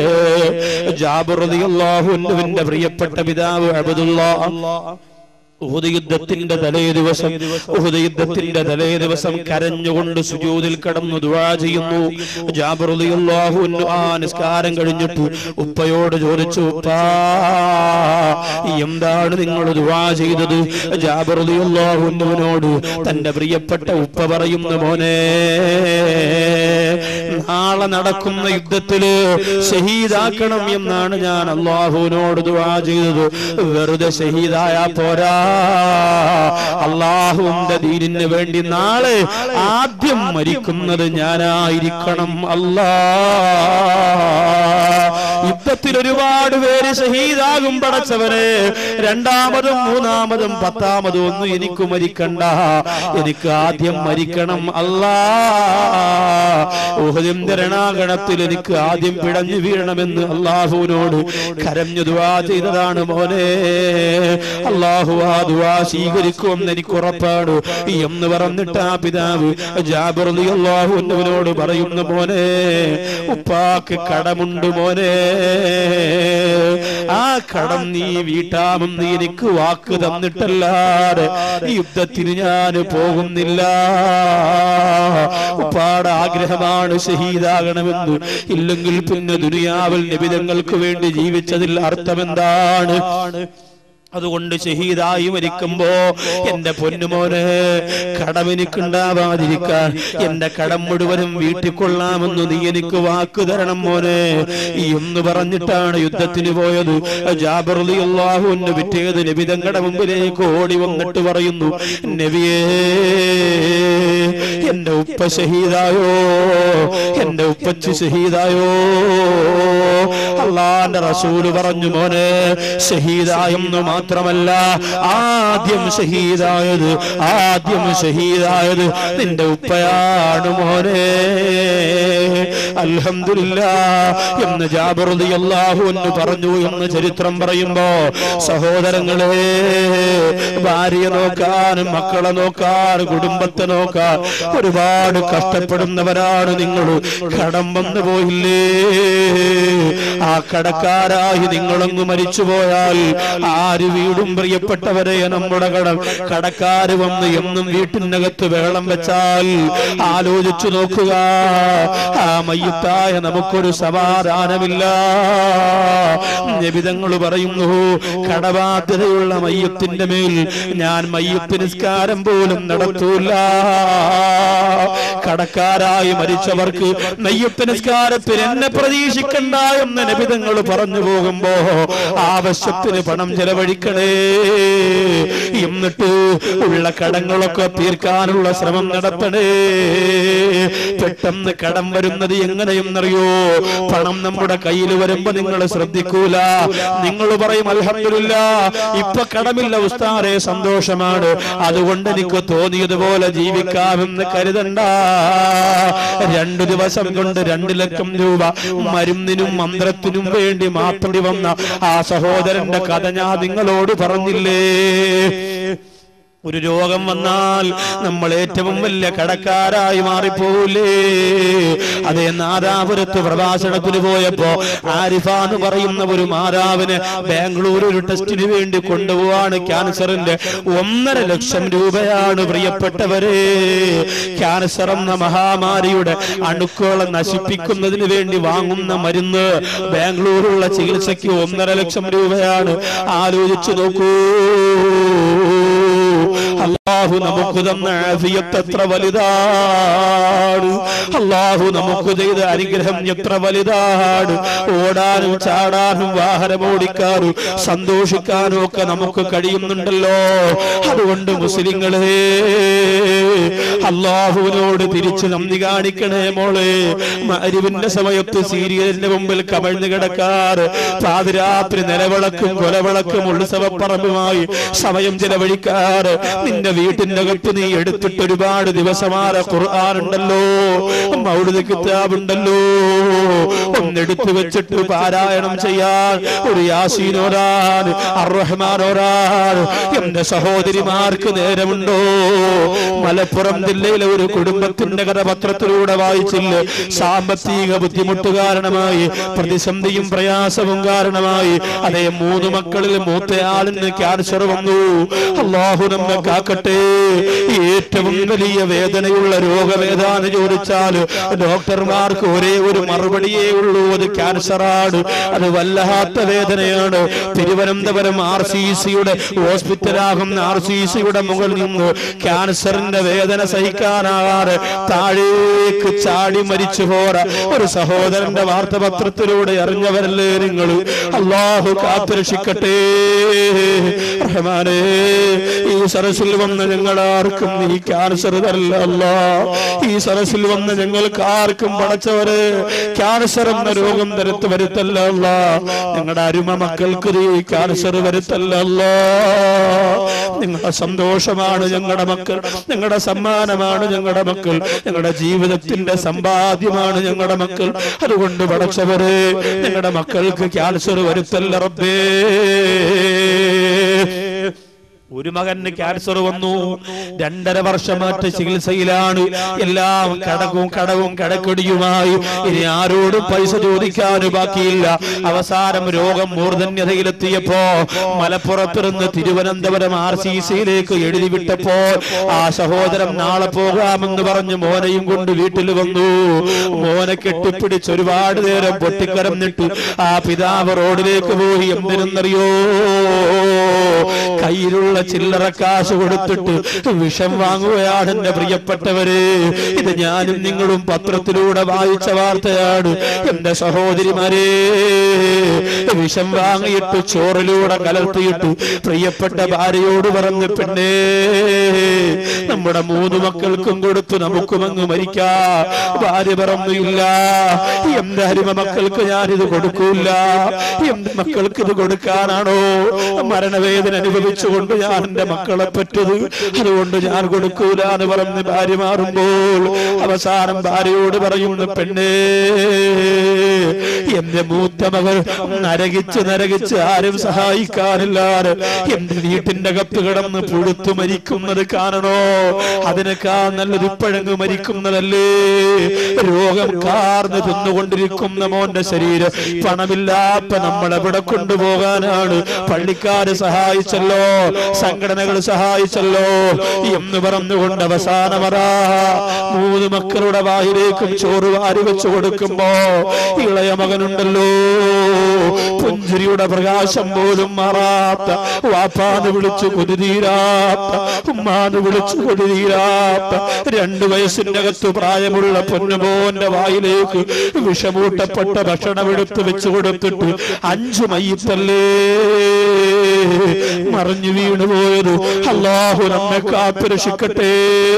ജാബുറിയാഹുവിന്റെ പ്രിയപ്പെട്ട പിതാവ് അബദുള്ള ഉഹുദ് യുദ്ധത്തിന്റെ തലേ ദിവസം ഉഹുദ് യുദ്ധത്തിന്റെ തലേ ദിവസം കരഞ്ഞുകൊണ്ട് സുജൂദിൽ കടന്നു ദുആ ചെയ്യുന്നു ജാബിർ റളിയല്ലാഹു അൻഹു ആ നിസ്കാരം കഴിഞ്ഞിട്ട് ഉപ്പയോട് ചോദിച്ചു ഉപ്പാ എന്താണ് നിങ്ങൾ ദുആ ചെയ്തത് ജാബിർ റളിയല്ലാഹു അൻഹുവിനോട് തന്റെ പ്രിയപ്പെട്ട ഉപ്പ പറയുന്നു മോനെ നാളെ നടക്കുന്ന യുദ്ധത്തില് ഷഹീദാക്കണം എന്നാണ് ഞാൻ അള്ളാഹുവിനോട് ദുആ ചെയ്തത് വെറുതെ ഷഹീദായ പോരാ അള്ളാഹുവിന്റെ ദീനിന് വേണ്ടി നാളെ ആദ്യം മരിക്കുന്നത് ഞാനായിരിക്കണം അല്ലാ യുദ്ധത്തിൽ ഒരുപാട് പേര് ഷഹീദാകും പടച്ചവനെ രണ്ടാമതും മൂന്നാമതും പത്താമതും ഒന്നും എനിക്ക് മരിക്കണ്ട എനിക്ക് ആദ്യം മരിക്കണം അല്ലാ ഊഹദിന്റെ രണാഗണത്തിൽ എനിക്ക് ആദ്യം പിടഞ്ഞു വീഴണമെന്ന് അള്ളാഹുവിനോട് കരഞ്ഞു ദുവാ ചെയ്തതാണ് മോനെ അള്ളാഹു ആ ദുവാ സ്വീകരിക്കുമെന്ന് എനിക്ക് ഉറപ്പാണ് എന്ന് പറഞ്ഞിട്ട് ആ പിതാവ് ജാബിർ അള്ളാഹുവിനോട് പറയുന്നു മോനെ ഉപ്പാക്ക് കടമുണ്ട് മോനെ ആ കടം നീ വീട്ടാമെന്ന് എനിക്ക് വാക്ക് തന്നിട്ടല്ലാതെ ഈ യുദ്ധത്തിന് ഞാൻ പോകുന്നില്ല ഉപ്പാട് ആഗ്രഹമാണ് ഷഹീദാകണമെന്ന് ഇല്ലെങ്കിൽ പിന്നെ ദുനിയാവിൽ നിബിതങ്ങൾക്ക് വേണ്ടി ജീവിച്ചതിൽ അർത്ഥമെന്താണ് അതുകൊണ്ട് ഷഹീദായി മരിക്കുമ്പോ എന്റെ പൊന്നുമോനെ കടമെനിക്കുണ്ടാവാതിരിക്കാൻ എന്റെ കടം മുഴുവനും വീട്ടിക്കൊള്ളാമെന്ന് നീ എനിക്ക് വാക്ക് തരണം മോനെ എന്ന് പറഞ്ഞിട്ടാണ് യുദ്ധത്തിന് പോയത് ജാബർ അള്ളാഹുവിന് വിറ്റേത് നബിതങ്ങളുടെ മുമ്പിലേക്ക് ഓടി വന്നിട്ട് പറയുന്നു നബിയേ എന്റെ ഉപ്പ ഷഹീദായോ എന്റെ ഉപ്പച്ച് ഷഹീദായോ അള്ളാന്റെ റസൂല് പറഞ്ഞു മോനെ ഷഹീദായെന്ന് മാത്രമല്ല ആദ്യം ഷഹീദായത് ആദ്യം ഷഹീദായത് നിന്റെ ഉപ്പയാണ് മോനെ അൽഹംദുലില്ല എന്ന് ജാബിർ അള്ളാഹു എന്ന് പറഞ്ഞു എന്ന് ചരിത്രം പറയുമ്പോ സഹോദരങ്ങളെ ഭാര്യയെ നോക്കാനും മക്കളെ നോക്കാൻ കുടുംബത്തെ നോക്കാൻ ഒരുപാട് കഷ്ടപ്പെടുന്നവരാണ് നിങ്ങൾ കടം വന്നു പോയില്ലേ ആ കടക്കാരായി നിങ്ങളൊന്ന് മരിച്ചുപോയാൽ ആര് വീടും പ്രിയപ്പെട്ടവരെ നമ്മുടെ കടം കടക്കാര് വന്ന് എന്നും വീട്ടിനകത്ത് വെള്ളം വെച്ചാൽ ആലോചിച്ചു നോക്കുക ആ മയ്യത്തായ നമുക്കൊരു സമാധാനമില്ല നിബിതങ്ങൾ പറയുന്നു കടബാധ്യതയുള്ള മയ്യത്തിന്റെ മേൽ ഞാൻ മയ്യത്ത് നിസ്കാരം പോലും നടത്തൂല കടക്കാരായി മരിച്ചവർക്ക് മയ്യത്ത് നിസ്കാരത്തിൽ എന്നെ പ്രതീക്ഷിക്കണ്ട എന്ന് നബിതങ്ങൾ പറഞ്ഞു പോകുമ്പോ ആവശ്യത്തിന് പണം ചെലവഴിക്കണേ എന്നിട്ട് ഉള്ള കടങ്ങളൊക്കെ തീർക്കാനുള്ള ശ്രമം നടത്തണേ പെട്ടെന്ന് കടം വരുന്നത് എങ്ങനെയെന്നറിയോ പണം നമ്മുടെ കയ്യിൽ വരുമ്പോ നിങ്ങൾ ശ്രദ്ധിക്കൂല നിങ്ങൾ പറയും അൽഹമില്ല ഇപ്പൊ കടമില്ല ഉസ്താറെ സന്തോഷമാണ് അതുകൊണ്ട് എനിക്ക് തോന്നിയതുപോലെ ജീവിക്കാമെന്ന് കരുതണ്ട രണ്ടു ദിവസം കൊണ്ട് രണ്ടു ലക്ഷം രൂപ മരുന്നിനും മന്ത്രത്തിനും വേണ്ടി മാറ്റേണ്ടി വന്ന ആ സഹോദരന്റെ കഥ ഞാൻ നിങ്ങൾ നിങ്ങളോട് പറഞ്ഞില്ലേ ഒരു രോഗം വന്നാൽ നമ്മൾ ഏറ്റവും വലിയ കടക്കാരായി മാറിപ്പോകൂലേ അതേ നാദാപുരത്ത് പ്രഭാഷണത്തിന് പോയപ്പോ ആരിഫ എന്ന് പറയുന്ന ഒരു മാതാവിന് ബാംഗ്ലൂർ ഒരു ടെസ്റ്റിന് വേണ്ടി കൊണ്ടുപോവാണ് ക്യാൻസറിന്റെ ഒന്നര ലക്ഷം രൂപയാണ് പ്രിയപ്പെട്ടവരെ ക്യാൻസർ എന്ന മഹാമാരിയുടെ അണുക്കളെ നശിപ്പിക്കുന്നതിന് വേണ്ടി വാങ്ങുന്ന മരുന്ന് ബാംഗ്ലൂരുള്ള ചികിത്സയ്ക്ക് ഒന്നര ലക്ഷം രൂപയാണ് ആലോചിച്ചു നോക്കൂ അള്ളാഹു നമുക്ക് തന്ന ആഫിയത്ത് എത്ര വലുതാണ് അള്ളാഹു നമുക്ക് ചെയ്ത അനുഗ്രഹം എത്ര വലുതാണ് ഓടാനും ചാടാനും വാഹനം ഓടിക്കാനും സന്തോഷിക്കാനും ഒക്കെ നമുക്ക് കഴിയുന്നുണ്ടല്ലോ അതുകൊണ്ട് മുസ്ലിങ്ങളെ അള്ളാഹുവിനോട് തിരിച്ച് നന്ദി കാണിക്കണേ മോളെ മരുവിന്റെ സമയത്ത് സീരിയലിന്റെ മുമ്പിൽ കമഴ്ന്നു കിടക്കാറ് പാതിരാത്രി നിലവിളക്കും കൊലവിളക്കും ഉത്സവപ്പറമ്പുമായി സമയം ചെലവഴിക്കാറ് നിന്റെ വീട്ടിന്റെ അകത്ത് നീ എടുത്തിട്ട് ഒരുപാട് ദിവസമാര ഖുർആാനുണ്ടല്ലോ മൗലിക കിതാബുണ്ടല്ലോ ഒന്നെടുത്തു വെച്ചിട്ട് പാരായണം ചെയ്യാൻ ഒരു യാസീനോരാൻ അർറഹ്മാനോരാൻ എന്റെ സഹോദരിമാർക്ക് നേരമുണ്ടോ മലപ്പുറം ജില്ലയിലെ ഒരു കുടുംബത്തിന്റെ കഥ പത്രത്തിലൂടെ വായിച്ചില്ലേ സാമ്പത്തിക ബുദ്ധിമുട്ട് കാരണമായി പ്രതിസന്ധിയും പ്രയാസവും കാരണമായി അതേ മൂന്ന് മക്കളിൽ മൂത്തയാളിന് ക്യാൻസർ വന്നു അള്ളാഹു നമ്മെ കാക്കട്ടെ ഏറ്റവും വലിയ വേദനയുള്ള രോഗവേദന ചോദിച്ചാൽ ഡോക്ടർമാർക്ക് ഒരേ ഒരു മറുപടിയേ ഉള്ളൂ അത് ക്യാൻസറാണ് അത് വല്ലാത്ത വേദനയാണ് തിരുവനന്തപുരം ആർ സി സിയുടെ ഹോസ്പിറ്റലാകുന്ന ആർ സി സിയുടെ മുകളിൽ നിന്ന് ക്യാൻസറിന്റെ വേദന സഹിക്കാനാകാതെ താഴേക്ക് ചാടി മരിച്ചു പോറ ഒരു സഹോദരന്റെ വാർത്താപത്രത്തിലൂടെ അറിഞ്ഞവരല്ലേ നിങ്ങൾ അള്ളാഹു കാത്തുരക്ഷിക്കട്ടെ റഹ്മാനേ ഈ സരസിൽ വന്ന ഞങ്ങൾ ആർക്കും നീ ക്യാൻസർ തരല്ല അല്ലാ ഈ സരസിൽ വന്ന ഞങ്ങൾക്ക് ആർക്കും പടച്ചവര് ക്യാൻസർ എന്ന രോഗം തരത്ത് വരുത്തല്ല അല്ല ഞങ്ങളുടെ അരുമ മക്കൾക്ക് നീ ക്യാൻസർ വരുത്തല്ല അല്ലാ നിങ്ങളുടെ സന്തോഷമാണ് ഞങ്ങളുടെ മക്കൾ ഞങ്ങളുടെ സമ്മാനമാണ് ഞങ്ങളുടെ മക്കൾ ഞങ്ങളുടെ ജീവിതത്തിന്റെ സമ്പാദ്യമാണ് ഞങ്ങളുടെ മക്കൾ അതുകൊണ്ട് പടച്ചവര് ഞങ്ങളുടെ മക്കൾക്ക് ക്യാൻസർ വരുത്തല്ല റബ്ബേ ഒരു മകന് ക്യാൻസർ വന്നു രണ്ടര വർഷമായിട്ട് ചികിത്സയിലാണ് എല്ലാം കടവും കടവും കടക്കടിയുമായി ഇനി ആരോടും പൈസ ചോദിക്കാനും ബാക്കിയില്ല അവസാനം രോഗം മൂർധന്യതയിലെത്തിയപ്പോ മലപ്പുറത്തിരുന്ന് തിരുവനന്തപുരം ആർ സി സിയിലേക്ക് എഴുതി വിട്ടപ്പോ ആ സഹോദരൻ നാളെ പോകാമെന്ന് പറഞ്ഞ് മോനെയും കൊണ്ട് വീട്ടിൽ വന്നു മോനെ കെട്ടിപ്പിടിച്ച് ഒരുപാട് നേരം പൊട്ടിക്കരന്നിട്ട് ആ പിതാവ് റോഡിലേക്ക് പോയി എന്തിനെന്നറിയോ കയ്യിലുള്ള ചില്ലറ കാശ് കൊടുത്തിട്ട് വിഷം വാങ്ങുകയാണ് എന്റെ പ്രിയപ്പെട്ടവര് ഇത് ഞാനും നിങ്ങളും പത്രത്തിലൂടെ വായിച്ച വാർത്തയാണ് എന്റെ സഹോദരിമാരെ വിഷം വാങ്ങിയിട്ട് ചോറിലൂടെ കലർത്തിയിട്ട് പ്രിയപ്പെട്ട ഭാര്യയോട് പറഞ്ഞ് പെണ്ണേ നമ്മുടെ മൂന്ന് മക്കൾക്കും കൊടുത്തു നമുക്കും അങ്ങ് മരിക്കാ ഭാര്യ പറഞ്ഞില്ല എന്റെ അരിമ മക്കൾക്ക് ഞാനിത് കൊടുക്കൂല എന്റെ മക്കൾക്ക് ഇത് കൊടുക്കാനാണോ മരണവേദന അനുഭവിച്ചുകൊണ്ട് ഞാൻ എന്റെ മക്കളെ പറ്റത് അതുകൊണ്ട് ഞാൻ കൊടുക്കൂല എന്ന് പറഞ്ഞ് ഭാര്യ മാറുമ്പോൾ അവസാനം ഭാര്യയോട് പറയുന്നു പെണ്ണേ എന്റെ മൂത്ത മകൾ നരകിച്ച് നരകിച്ച് ആരും സഹായിക്കാനില്ലാതെ എന്റെ വീട്ടിന്റെ കത്ത് കിടന്ന് പുഴുത്തു മരിക്കുന്നത് കാണണോ അതിനേക്കാൾ നല്ലത് ഇപ്പോഴങ്ങ് മരിക്കുന്നതല്ലേ രോഗം കാർന്ന് തിന്നുകൊണ്ടിരിക്കുന്ന മോന്റെ ശരീരം പണമില്ലാത്ത നമ്മൾ എവിടെ കൊണ്ടുപോകാനാണ് പള്ളിക്കാര് സഹായിച്ചല്ലോ സംഘടനകൾ സഹായിച്ചല്ലോ എന്ന് പറഞ്ഞുകൊണ്ട് അവസാനമറാ മൂന്ന് മക്കളുടെ വായിലേക്കും ചോറ് വാരി വെച്ചു കൊടുക്കുമ്പോ ഇളയ മകനുണ്ടല്ലോ പുഞ്ചിരിയുടെ പ്രകാശം പോലും മാറാത്ത വാപ്പാന്ന് വിളിച്ചു കൊതിതീരാത്ത ഉമ്മാന്ന് വിളിച്ചു കൊതിതീരാത്ത രണ്ടു വയസ്സിന്റെ അകത്ത് പ്രായമുള്ള പൊന്നുമോന്റെ വായിലേക്ക് വിഷമൂട്ടപ്പെട്ട ഭക്ഷണം എടുത്ത് വെച്ചു കൊടുത്തിട്ട് അഞ്ചു മയ്യത്തല്ലേ മറിഞ്ഞു വീണു പോയത് അള്ളാഹു നമ്മെ കാത്തുരക്ഷിക്കട്ടെ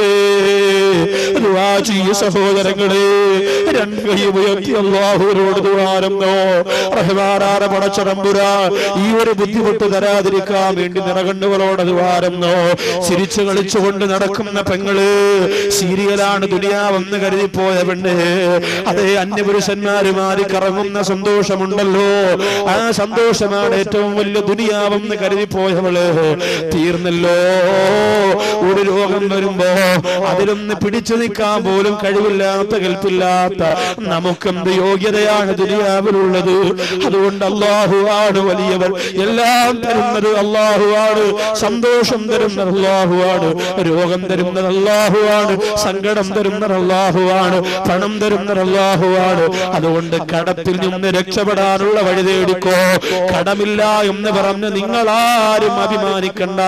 ദുആ ചെയ്യ സഹോദരങ്ങളെ രണ്ട് കൈ ഉയർത്തി അള്ളാഹുവിനോട് ദ്വാരന്നോ റഹ്മാനാര പടച്ചറമ്പുര ഈ ഒരു ബുദ്ധിമുട്ട് തരാതിരിക്കാൻ വേണ്ടി നിറകണ്ണുകളോട് ദ്വാരന്നോ ചിരിച്ചു കളിച്ചുകൊണ്ട് നടക്കുന്ന പെങ്ങള് സീരിയലാണ് ദുനിയാവെന്ന് കരുതിപ്പോയ പെണ്ണ് അതേ അന്യപുരുഷന്മാരുമാരി കറങ്ങുന്ന സന്തോഷമുണ്ടല്ലോ ആ സന്തോഷമാണ് ഏറ്റവും വലിയ ദുനിയാവെന്ന് കരുതി പോയവള് തീർന്നല്ലോ ഒരു രോഗം വരുമ്പോ അതിലൊന്ന് പിടിച്ചു നിൽക്കാൻ പോലും കഴിവില്ലാത്ത കൽപ്പില്ലാത്ത നമുക്കെന്ത് യോഗ്യതയാണ് ദുനിയാവിലുള്ളത് അതുകൊണ്ട് അള്ളാഹു ആണ് വലിയവർ എല്ലാം തരുന്നത് അള്ളാഹു ആണ് സന്തോഷം തരുന്നത് അള്ളാഹു ആണ് രോഗം തരുന്നത് അള്ളാഹു ആണ് സങ്കടം തരുന്നത് അള്ളാഹു ആണ് പണം തരുന്നത് അള്ളാഹു ആണ് അതുകൊണ്ട് കടത്തിൽ നിന്ന് രക്ഷപ്പെടാനുള്ള വഴി തേടിക്കോ കടമില്ല എന്ന് പറഞ്ഞ് നിങ്ങളാരും അഭിമാനിക്കണ്ട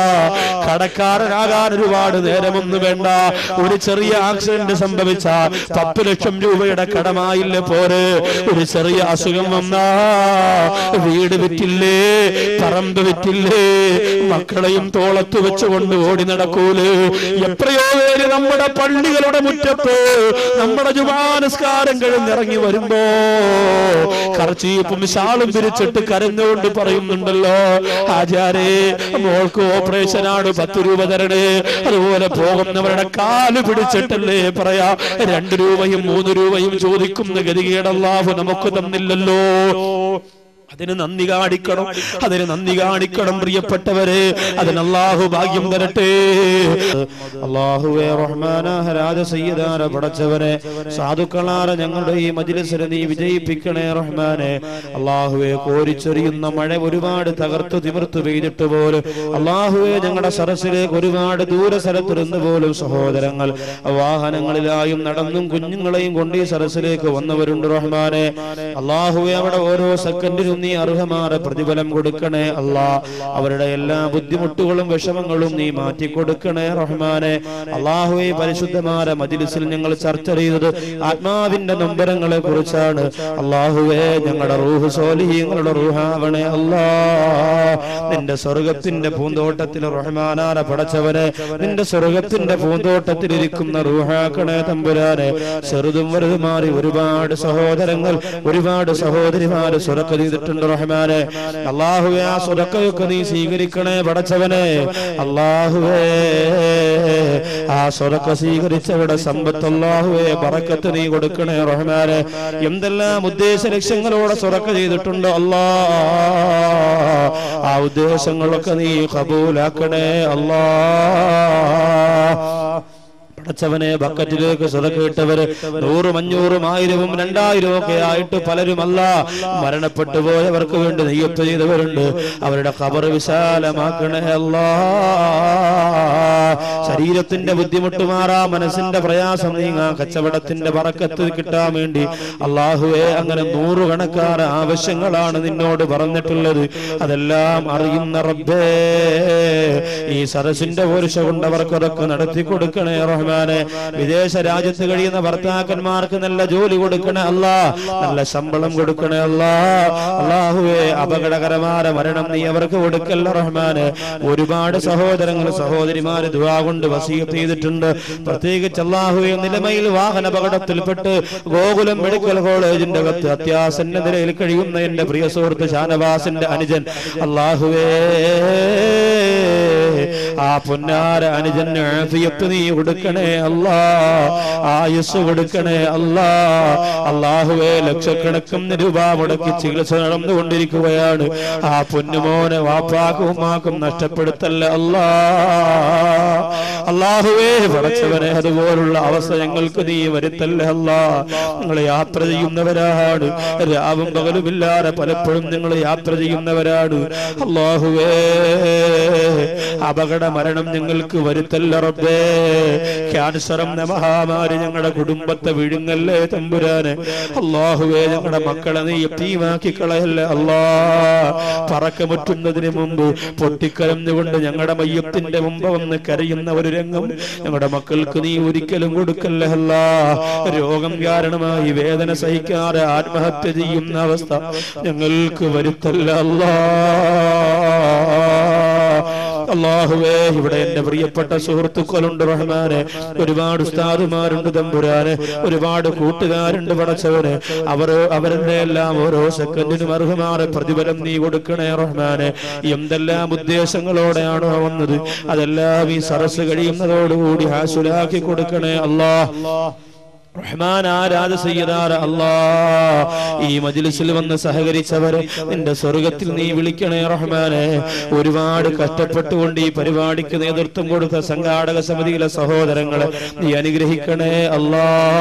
കടക്കാരനാകാൻ ഒരുപാട് നേരമൊന്നും വേണ്ട ഒരു ചെറിയ ആക്സിഡന്റ് സംഭവിച്ച പത്ത് ലക്ഷം രൂപയുടെ കടമായില്ല പോര് ഒരു ചെറിയ അസുഖം വന്നാ വീട് വിറ്റില്ലേ പറമ്പ് വിറ്റില്ലേ മക്കളെയും തോളത്ത് വെച്ചുകൊണ്ട് ഓടി നടക്കൂല് എത്രയോ പേര് നമ്മുടെ പള്ളികളുടെ മുറ്റത്ത് നമ്മുടെ ജുമാനസ്കാരം കഴിഞ്ഞിറങ്ങി വരുമ്പോ കർച്ചീപ്പും ശാളും പിരിച്ചിട്ട് കരഞ്ഞുകൊണ്ട് പറയുന്നുണ്ടല്ലോ ആചാരേ മോൾക്ക് ഓപ്പറേഷനാണ് പത്ത് രൂപ തരണേ അതുപോലെ പോകുന്നവരുടെ കാല് പിടിച്ചിട്ടല്ലേ പറയാ രണ്ട് രൂപയും മൂന്ന് രൂപയും ചോദിക്കുന്ന ഗതികേടല്ലാഹു നമുക്ക് തന്നില്ലല്ലോ അതിന് നന്ദി കാണിക്കണം അതിന് നന്ദി കാണിക്കണം പ്രിയപ്പെട്ടവരെ അതിന് അള്ളാഹു ഭാഗ്യം തരട്ടെ അള്ളാഹുവേ റഹ്മാനാഹ രാജ സയ്യിദാര പടച്ചവനെ സാധുക്കളാര ഞങ്ങളുടെ ഈ മജിലിസിനെ നീ വിജയിപ്പിക്കണേ റഹ്മാനെ അള്ളാഹുവെ കോരിച്ചൊരിയുന്ന മഴ ഒരുപാട് തകർത്തു തിമിർത്തു പെയ്തിട്ട് പോലും അള്ളാഹുവെ ഞങ്ങളുടെ സരസിലേക്ക് ഒരുപാട് ദൂര സ്ഥലത്തിരുന്ന് പോലും സഹോദരങ്ങൾ വാഹനങ്ങളിലായും നടന്നും കുഞ്ഞുങ്ങളെയും കൊണ്ട് ഈ സരസിലേക്ക് വന്നവരുണ്ട് റഹ്മാനെ അള്ളാഹുവെ അവിടെ ഓരോ സെക്കൻഡിനും നീ അർഹമായ പ്രതിഫലം കൊടുക്കണേ അല്ലാ അവരുടെ എല്ലാ ബുദ്ധിമുട്ടുകളും വിഷമങ്ങളും നീ മാറ്റി കൊടുക്കണേ റഹ്മാനെ അള്ളാഹുവെ പരിശുദ്ധമായ മജിലിസിൽ ഞങ്ങൾ ചർച്ച ചെയ്തത് ആത്മാവിന്റെ നൊമ്പരങ്ങളെ കുറിച്ചാണ് അള്ളാഹുവെ ഞങ്ങളുടെ റൂഹ് സോലിഹീങ്ങളുടെ റൂഹാവണേ അല്ലാ നിന്റെ സ്വർഗത്തിന്റെ പൂന്തോട്ടത്തിൽ റഹ്മാനാര പടച്ചവനെ നിന്റെ സ്വർഗത്തിന്റെ പൂന്തോട്ടത്തിൽ ഇരിക്കുന്ന റൂഹാക്കണേ തമ്പുരാനെ ചെറുതും വലുതുമാറി ഒരുപാട് സഹോദരങ്ങൾ ഒരുപാട് സഹോദരിമാര് സുറക്ക ചെയ്തിട്ടുണ്ട് റഹ്മാനെ അള്ളാഹുവെ ആ സുറക്കയൊക്കെ നീ സ്വീകരിക്കണേ പടച്ചവനെ അള്ളാഹുവേ ആ സുറക്ക സ്വീകരിച്ചവരുടെ സമ്പത്ത് അള്ളാഹുവേ പറക്കത്ത് നീ കൊടുക്കണേ റഹ്മാനെ എന്തെല്ലാം ഉദ്ദേശ ലക്ഷ്യങ്ങളോടെ സുറക്ക ചെയ്തിട്ടുണ്ടോ അല്ലാ ആ ഉദ്ദേശങ്ങളൊക്കെ നീ കബൂലാക്കണേ അല്ലാ പടച്ചവനെ ബക്കറ്റിലേക്ക് സ്വതക്കേട്ടവര് നൂറും അഞ്ഞൂറും ആയിരവും രണ്ടായിരവും ഒക്കെ ആയിട്ട് പലരുമല്ല മരണപ്പെട്ടു പോയവർക്ക് വേണ്ടി നെയ്യത്ത് ചെയ്തവരുണ്ട് അവരുടെ ഖബർ വിശാലമാക്കണേ അല്ലാ ശരീരത്തിന്റെ ബുദ്ധിമുട്ട് മാറാ മനസ്സിന്റെ പ്രയാസം നീങ്ങാ കച്ചവടത്തിന്റെ പറക്കത്ത് കിട്ടാൻ വേണ്ടി അള്ളാഹുവെ അങ്ങനെ നൂറുകണക്കാറ് ആവശ്യങ്ങളാണ് നിന്നോട് പറഞ്ഞിട്ടുള്ളത് അതെല്ലാം അറിയുന്ന റബ്ബേ ഈ സരസിന്റെ പോരുഷ കൊണ്ടവർക്കൊക്കെ നടത്തി കൊടുക്കണേ റഹ്മാനെ വിദേശ രാജ്യത്ത് കഴിയുന്ന ഭർത്താക്കന്മാർക്ക് നല്ല ജോലി കൊടുക്കണേ അല്ല നല്ല ശമ്പളം കൊടുക്കണേ അല്ല അള്ളാഹുവെ അപകടകരമായ മരണം നീ അവർക്ക് കൊടുക്കല്ല റഹ്മാനെ ഒരുപാട് സഹോദരങ്ങൾ സഹോദരിമാര് ദുവാ കൊണ്ട് വസീയത്ത് ചെയ്തിട്ടുണ്ട് പ്രത്യേകിച്ച് അള്ളാഹുവെ നിലമയിൽ വാഹന അപകടത്തിൽപ്പെട്ട് ഗോകുലം മെഡിക്കൽ കോളേജിന്റെ അകത്ത് അത്യാസന്ന നിലയിൽ കഴിയുന്ന എന്റെ പ്രിയ സുഹൃത്ത് ഷാനവാസിന്റെ അനുജൻ അള്ളാഹുവേ ആ പൊന്നാര അനുജന് ആഫിയത്ത് നീ കൊടുക്കണേ അല്ലാ ആയുസ് കൊടുക്കണേ അല്ലാ അള്ളാഹുവേ ലക്ഷക്കണക്കിന് രൂപ മുടക്കി ചികിത്സ നടന്നുകൊണ്ടിരിക്കുകയാണ് ആ പൊന്നുമോനെ വാപ്പാക്കും ഉമ്മാക്കും നഷ്ടപ്പെടുത്തല്ല അല്ലാ അള്ളാഹുവേ പടച്ചവനെ അതുപോലുള്ള അവസ്ഥ ഞങ്ങൾക്ക് നീ വരുത്തല്ല അല്ലാ നിങ്ങൾ യാത്ര ചെയ്യുന്നവരാണ് രാവും പകലുമില്ലാതെ പലപ്പോഴും നിങ്ങൾ യാത്ര ചെയ്യുന്നവരാണ് അള്ളാഹുവേ അപകട മരണം ഞങ്ങൾക്ക് വരുത്തല്ല റബ്ബേ ക്യാൻസർ എന്ന മഹാമാരി ഞങ്ങളുടെ കുടുംബത്തെ വിഴുങ്ങല്ലേ തമ്പുരാനെ അള്ളാഹുവേ ഞങ്ങളുടെ മക്കളെ നീ എത്തിയുമാക്കി കളയല്ലേ അല്ലാ പറക്കമുറ്റുന്നതിന് മുമ്പ് പൊട്ടിക്കരഞ്ഞുകൊണ്ട് ഞങ്ങളുടെ മയ്യത്തിന്റെ മുമ്പ് വന്ന് കരയുന്ന ഒരു രംഗം ഞങ്ങളുടെ മക്കൾക്ക് നീ ഒരിക്കലും കൊടുക്കല്ലേ അല്ലാ രോഗം കാരണമായി വേദന സഹിക്കാതെ ആത്മഹത്യ ചെയ്യുന്ന അവസ്ഥ ഞങ്ങൾക്ക് വരുത്തല്ല അല്ലാ അള്ളാഹുവേ ഇവിടെ എന്റെ പ്രിയപ്പെട്ട സുഹൃത്തുക്കളുണ്ട് റഹ്മാനെ ഒരുപാട് ഉസ്താദുമാരുണ്ട് തമ്പുരാനെ ഒരുപാട് കൂട്ടുകാരുണ്ട് പടച്ചവന് അവർ അവരുടെ എല്ലാം ഓരോ സെക്കൻഡിനും അർഹമായ പ്രതിഫലം നീ കൊടുക്കണേ റഹ്മാനെ എന്തെല്ലാം ഉദ്ദേശങ്ങളോടെയാണോ വന്നത് അതെല്ലാം ഈ സറസ് കഴിയുന്നതോടുകൂടി ഹാസുലാക്കി കൊടുക്കണേ അല്ലാ റഹ്മാൻ ആരാധ സയ്യദാര അല്ലാ ഈ മജ്ലിസിൽ വന്ന് സഹകരിച്ചവരെ നിന്റെ സ്വർഗത്തിൽ നീ വിളിക്കണേ റഹ്മാനെ ഒരുപാട് കഷ്ടപ്പെട്ടുകൊണ്ട് ഈ പരിപാടിക്ക് നേതൃത്വം കൊടുത്ത സംഘാടക സമിതിയിലെ സഹോദരങ്ങളെ നീ അനുഗ്രഹിക്കണേ അല്ലാ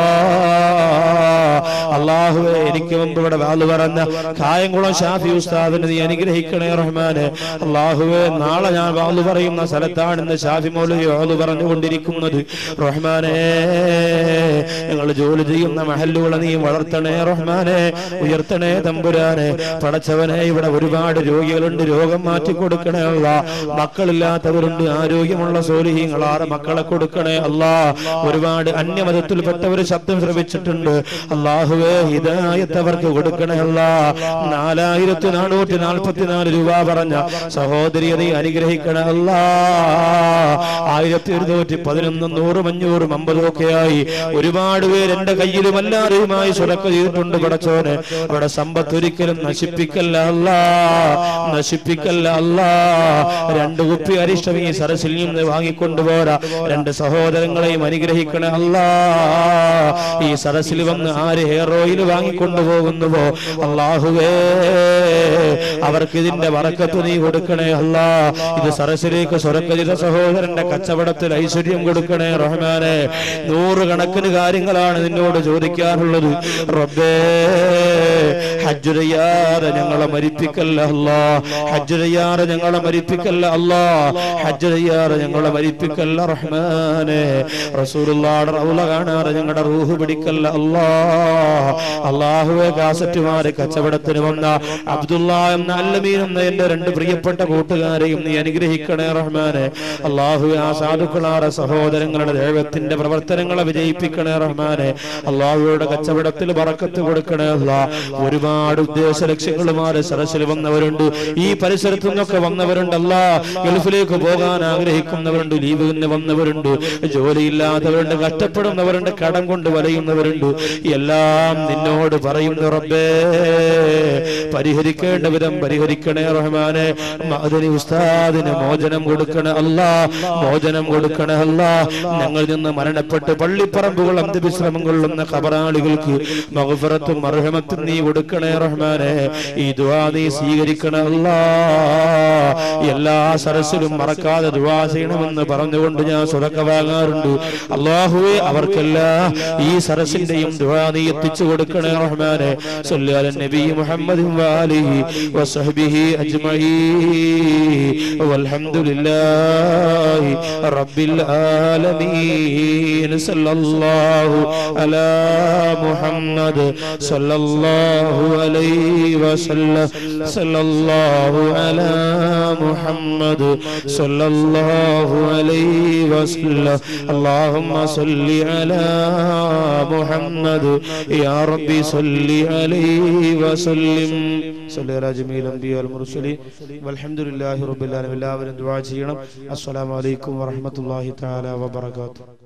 അള്ളാഹുവെ എനിക്ക് മുമ്പ് ഇവിടെ വാല് പറഞ്ഞ കായംകുളം ഷാഫി ഉസ്താദിനെ നീ അനുഗ്രഹിക്കണേ റഹ്മാനെ അള്ളാഹുവെ നാളെ ഞാൻ വാല് പറയുന്ന സ്ഥലത്താണ് ഇന്ന് ഷാഫി മൗലവി വാല് പറഞ്ഞുകൊണ്ടിരിക്കുന്നത് റഹ്മാനെ ഞങ്ങൾ ജോലി ചെയ്യുന്ന മഹല്ലുകളെ നീ വളർത്തണേ റഹ്മാനെ ഉയർത്തണേ തമ്പുരാനെ പടച്ചവനെ ഇവിടെ ഒരുപാട് രോഗികളുണ്ട് രോഗം മാറ്റി കൊടുക്കണേ അല്ല മക്കളില്ലാത്തവരുണ്ട് ആരോഗ്യമുള്ള സോലിഹീങ്ങൾ ആറ് മക്കളെ കൊടുക്കണേ അല്ല ഒരുപാട് അന്യമതത്തിൽപ്പെട്ടവർ ശബ്ദം ശ്രമിച്ചിട്ടുണ്ട് അള്ളാഹുവേ ഹിദായത്ത് അവർക്ക് കൊടുക്കണേ അല്ല നാലായിരത്തി നാനൂറ്റി നാൽപ്പത്തിനാല് രൂപ പറഞ്ഞ സഹോദരി നീ അനുഗ്രഹിക്കണേ അല്ല ആയിരത്തി ഒരുന്നൂറ്റി പതിനൊന്നും നൂറും അഞ്ഞൂറും അമ്പതും ഒക്കെയായി ഒരുപാട് പേര് എന്റെ കയ്യിലും എല്ലാവരുമായി സുരക്ക ചെയ്തിട്ടുണ്ട് പടച്ചോനെ അവിടെ സമ്പത്ത് ഒരിക്കലും നശിപ്പിക്കല്ല അല്ല നശിപ്പിക്കല്ല അല്ല രണ്ട് കുപ്പി അരിഷ്ടം ഈ സരസിൽ നിന്ന് വാങ്ങിക്കൊണ്ടുപോരാ രണ്ട് സഹോദരങ്ങളെയും അനുഗ്രഹിക്കണേ അല്ല ഈ സരസിൽ വന്ന് ആര് ഹെയർ ഓയിൽ വാങ്ങിക്കൊണ്ടുപോകുന്നുവോ അള്ളാഹുവേ അവർക്ക് ഇതിന്റെ വറക്കത്ത് നീ കൊടുക്കണേ അല്ല ഇത് സരസിലേക്ക് സ്വരക്കജിത സഹോദരന്റെ കച്ചവടത്തിൽ ഐശ്വര്യം കൊടുക്കണേ റഹ്മാനെ നൂറുകണക്കിന് കാര്യങ്ങളാണ് നിന്നോട് ചോദിക്കാനുള്ളത് റബ്ബേ ഹജ്ജുരയ്യാറെ ഞങ്ങളെ മരിപ്പിക്കല്ല അല്ലാ ഹജ്ജുരയ്യാറെ ഞങ്ങളെ മരിപ്പിക്കല്ല അല്ലാ ഹജ്ജുരയ്യാറെ ഞങ്ങളെ മരിപ്പിക്കല്ല റഹ്മാനെ റസൂലുള്ളാടെ റൗല കാണാറെ ഞങ്ങളുടെ റൂഹ് പിടിക്കല്ല അല്ലാ അള്ളാഹുവെ കാസറ്റുമാരെ കച്ചവടത്തിന് വന്ന അബ്ദുള്ള എന്ന അല്ലമീൻ എന്ന എന്റെ രണ്ട് പ്രിയപ്പെട്ട കൂട്ടുകാരെയും നീ അനുഗ്രഹിക്കണേ റഹ്മാനെ അള്ളാഹുവെ ആ സാധുക്കളാറെ സഹോദരങ്ങളുടെ ദൈവത്തിന്റെ പ്രവർത്തനങ്ങളെ വിജയിപ്പിക്കണേ റഹ്മാനെ അള്ളാഹുയുടെ കച്ചവടത്തിൽ പറക്കത്ത് കൊടുക്കണേ അല്ല ഒരുപാട് ഉദ്ദേശ ലക്ഷ്യങ്ങളുമാരെ സരസിൽ വന്നവരുണ്ട് ഈ പരിസരത്തു നിന്നൊക്കെ വന്നവരുണ്ടല്ല ഗൾഫിലേക്ക് പോകാൻ ആഗ്രഹിക്കുന്നവരുണ്ട് ലീവിന് വന്നവരുണ്ട് ജോലിയില്ലാത്തവരുണ്ട് കഷ്ടപ്പെടുന്നവരുണ്ട് കടം കൊണ്ട് വലയുന്നവരുണ്ട് എല്ലാം നിന്നോട് പറയുന്നു റബ്ബേ പരിഹരിക്കേണ്ട വിധം പരിഹരിക്കണേ റഹ്മാനെ മഅദനി ഉസ്താദിന് മോചനം കൊടുക്കണേ അല്ല മോചനം കൊടുക്കണേ അല്ല ഞങ്ങളിൽ നിന്ന് മരണപ്പെട്ട് പള്ളിപ്പറമ്പുകൾ അന്ത്യവിശ്രമം കൊള്ളുന്ന ഖബറാളികൾക്ക് മഗ്ഫിറത്തും മർഹമത്തും നീ കൊടുക്കണേ റഹ്മാനെ ഈ ദുആ നീ സ്വീകരിക്കണേ അല്ലാ എല്ലാ സരസിലും മറക്കാതെ ദുആ ചെയ്യണമെന്ന് പറഞ്ഞുകൊണ്ട് ഞാൻ സുറക്ക വാങ്ങാറുണ്ട് അള്ളാഹുവെ അവർക്കെല്ലാം ഈ സരസിന്റെയും ദുആ നീ എത്തിച്ചു കൊടുക്കണേ റഹ്മാനെ സല്ലി അല നബി മുഹമ്മദ് വാലിഹി വസഹ്ബിഹി അജ്മഈൻ വൽഹംദുലില്ലാഹി റബ്ബിൽ ആലമീൻ സല്ലല്ലാഹു അലാ മുഹമ്മദ് സല്ലല്ലാഹു അലൈഹി വസല്ലം സല്ലല്ലാഹു അലാ മുഹമ്മദ് സല്ലല്ലാഹു അലൈഹി വസല്ലം اللهم صل على محمد يا ربي صل عليه وسلم صل على جميع الانبياء والمرسلين والحمد لله رب العالمين എല്ലാവരും ദുആ ചെയ്യണം അസ്സലാമു അലൈക്കും വറഹ്മത്തുള്ളാഹി തആല വബറകാതുഹു